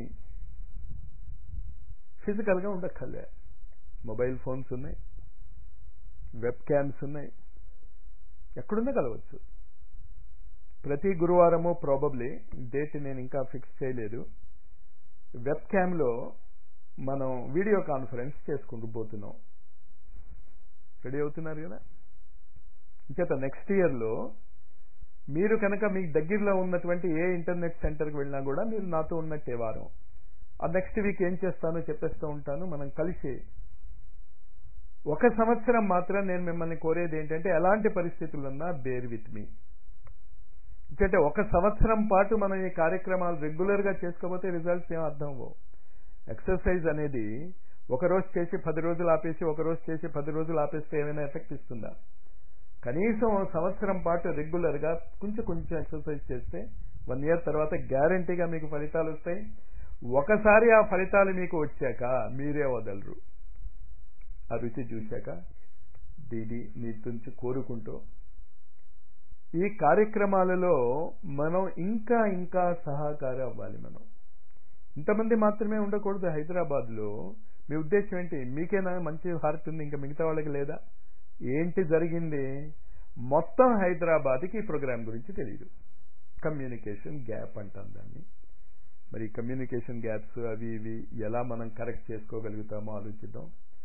ఫిజికల్గా ఉండక్కర్లే మొబైల్ ఫోన్స్ ఉన్నాయి వెబ్ క్యామ్స్ ఉన్నాయి ఎక్కడున్నా కలవచ్చు ప్రతి గురువారము ప్రాబబ్లీ డేట్ నేను ఇంకా ఫిక్స్ చేయలేదు వెబ్ క్యామ్లో మనం వీడియో కాన్ఫరెన్స్ చేసుకుంటూ పోతున్నాం రెడీ అవుతున్నారు కదా ఇంచేత నెక్స్ట్ ఇయర్లో మీరు కనుక మీకు దగ్గరలో ఉన్నటువంటి ఏ ఇంటర్నెట్ సెంటర్కి వెళ్ళినా కూడా మీరు నాతో ఉన్నట్టే వారం ఆ నెక్స్ట్ వీక్ ఏం చేస్తానో చెప్పేస్తూ ఉంటాను మనం కలిసి ఒక సంవత్సరం మాత్రం నేను మిమ్మల్ని కోరేది ఏంటంటే ఎలాంటి పరిస్థితులున్నా బేర్ విత్ మీ ఎందుకంటే ఒక సంవత్సరం పాటు మనం ఈ కార్యక్రమాలు రెగ్యులర్గా చేసుకోకపోతే రిజల్ట్స్ ఏం అర్థం అవ్వవు ఎక్సర్సైజ్ అనేది ఒక రోజు చేసి పది రోజులు ఆపేసి ఒక రోజు చేసి పది రోజులు ఆపేస్తే ఏమైనా ఎఫెక్ట్ ఇస్తుందా కనీసం సంవత్సరం పాటు రెగ్యులర్గా కొంచెం కొంచెం ఎక్సర్సైజ్ చేస్తే వన్ ఇయర్ తర్వాత గ్యారంటీగా మీకు ఫలితాలు వస్తాయి ఒకసారి ఆ ఫలితాలు మీకు వచ్చాక మీరే వదలరు ఆ రుచి చూశాక దీది నీ తుంచి కోరుకుంటూ ఈ కార్యక్రమాలలో మనం ఇంకా ఇంకా సహకారం అవ్వాలి మనం ఇంతమంది మాత్రమే ఉండకూడదు హైదరాబాద్లో మీ ఉద్దేశం ఏంటి మీకేనా మంచి హార్ట్ ఉంది ఇంకా మిగతా వాళ్ళకి లేదా ఏంటి జరిగింది మొత్తం హైదరాబాద్కి ఈ ప్రోగ్రాం గురించి తెలియదు కమ్యూనికేషన్ గ్యాప్ అంటాం దాన్ని మరి కమ్యూనికేషన్ గ్యాప్స్ అవి ఇవి ఎలా మనం కరెక్ట్ చేసుకోగలుగుతామో ఆలోచిద్దాం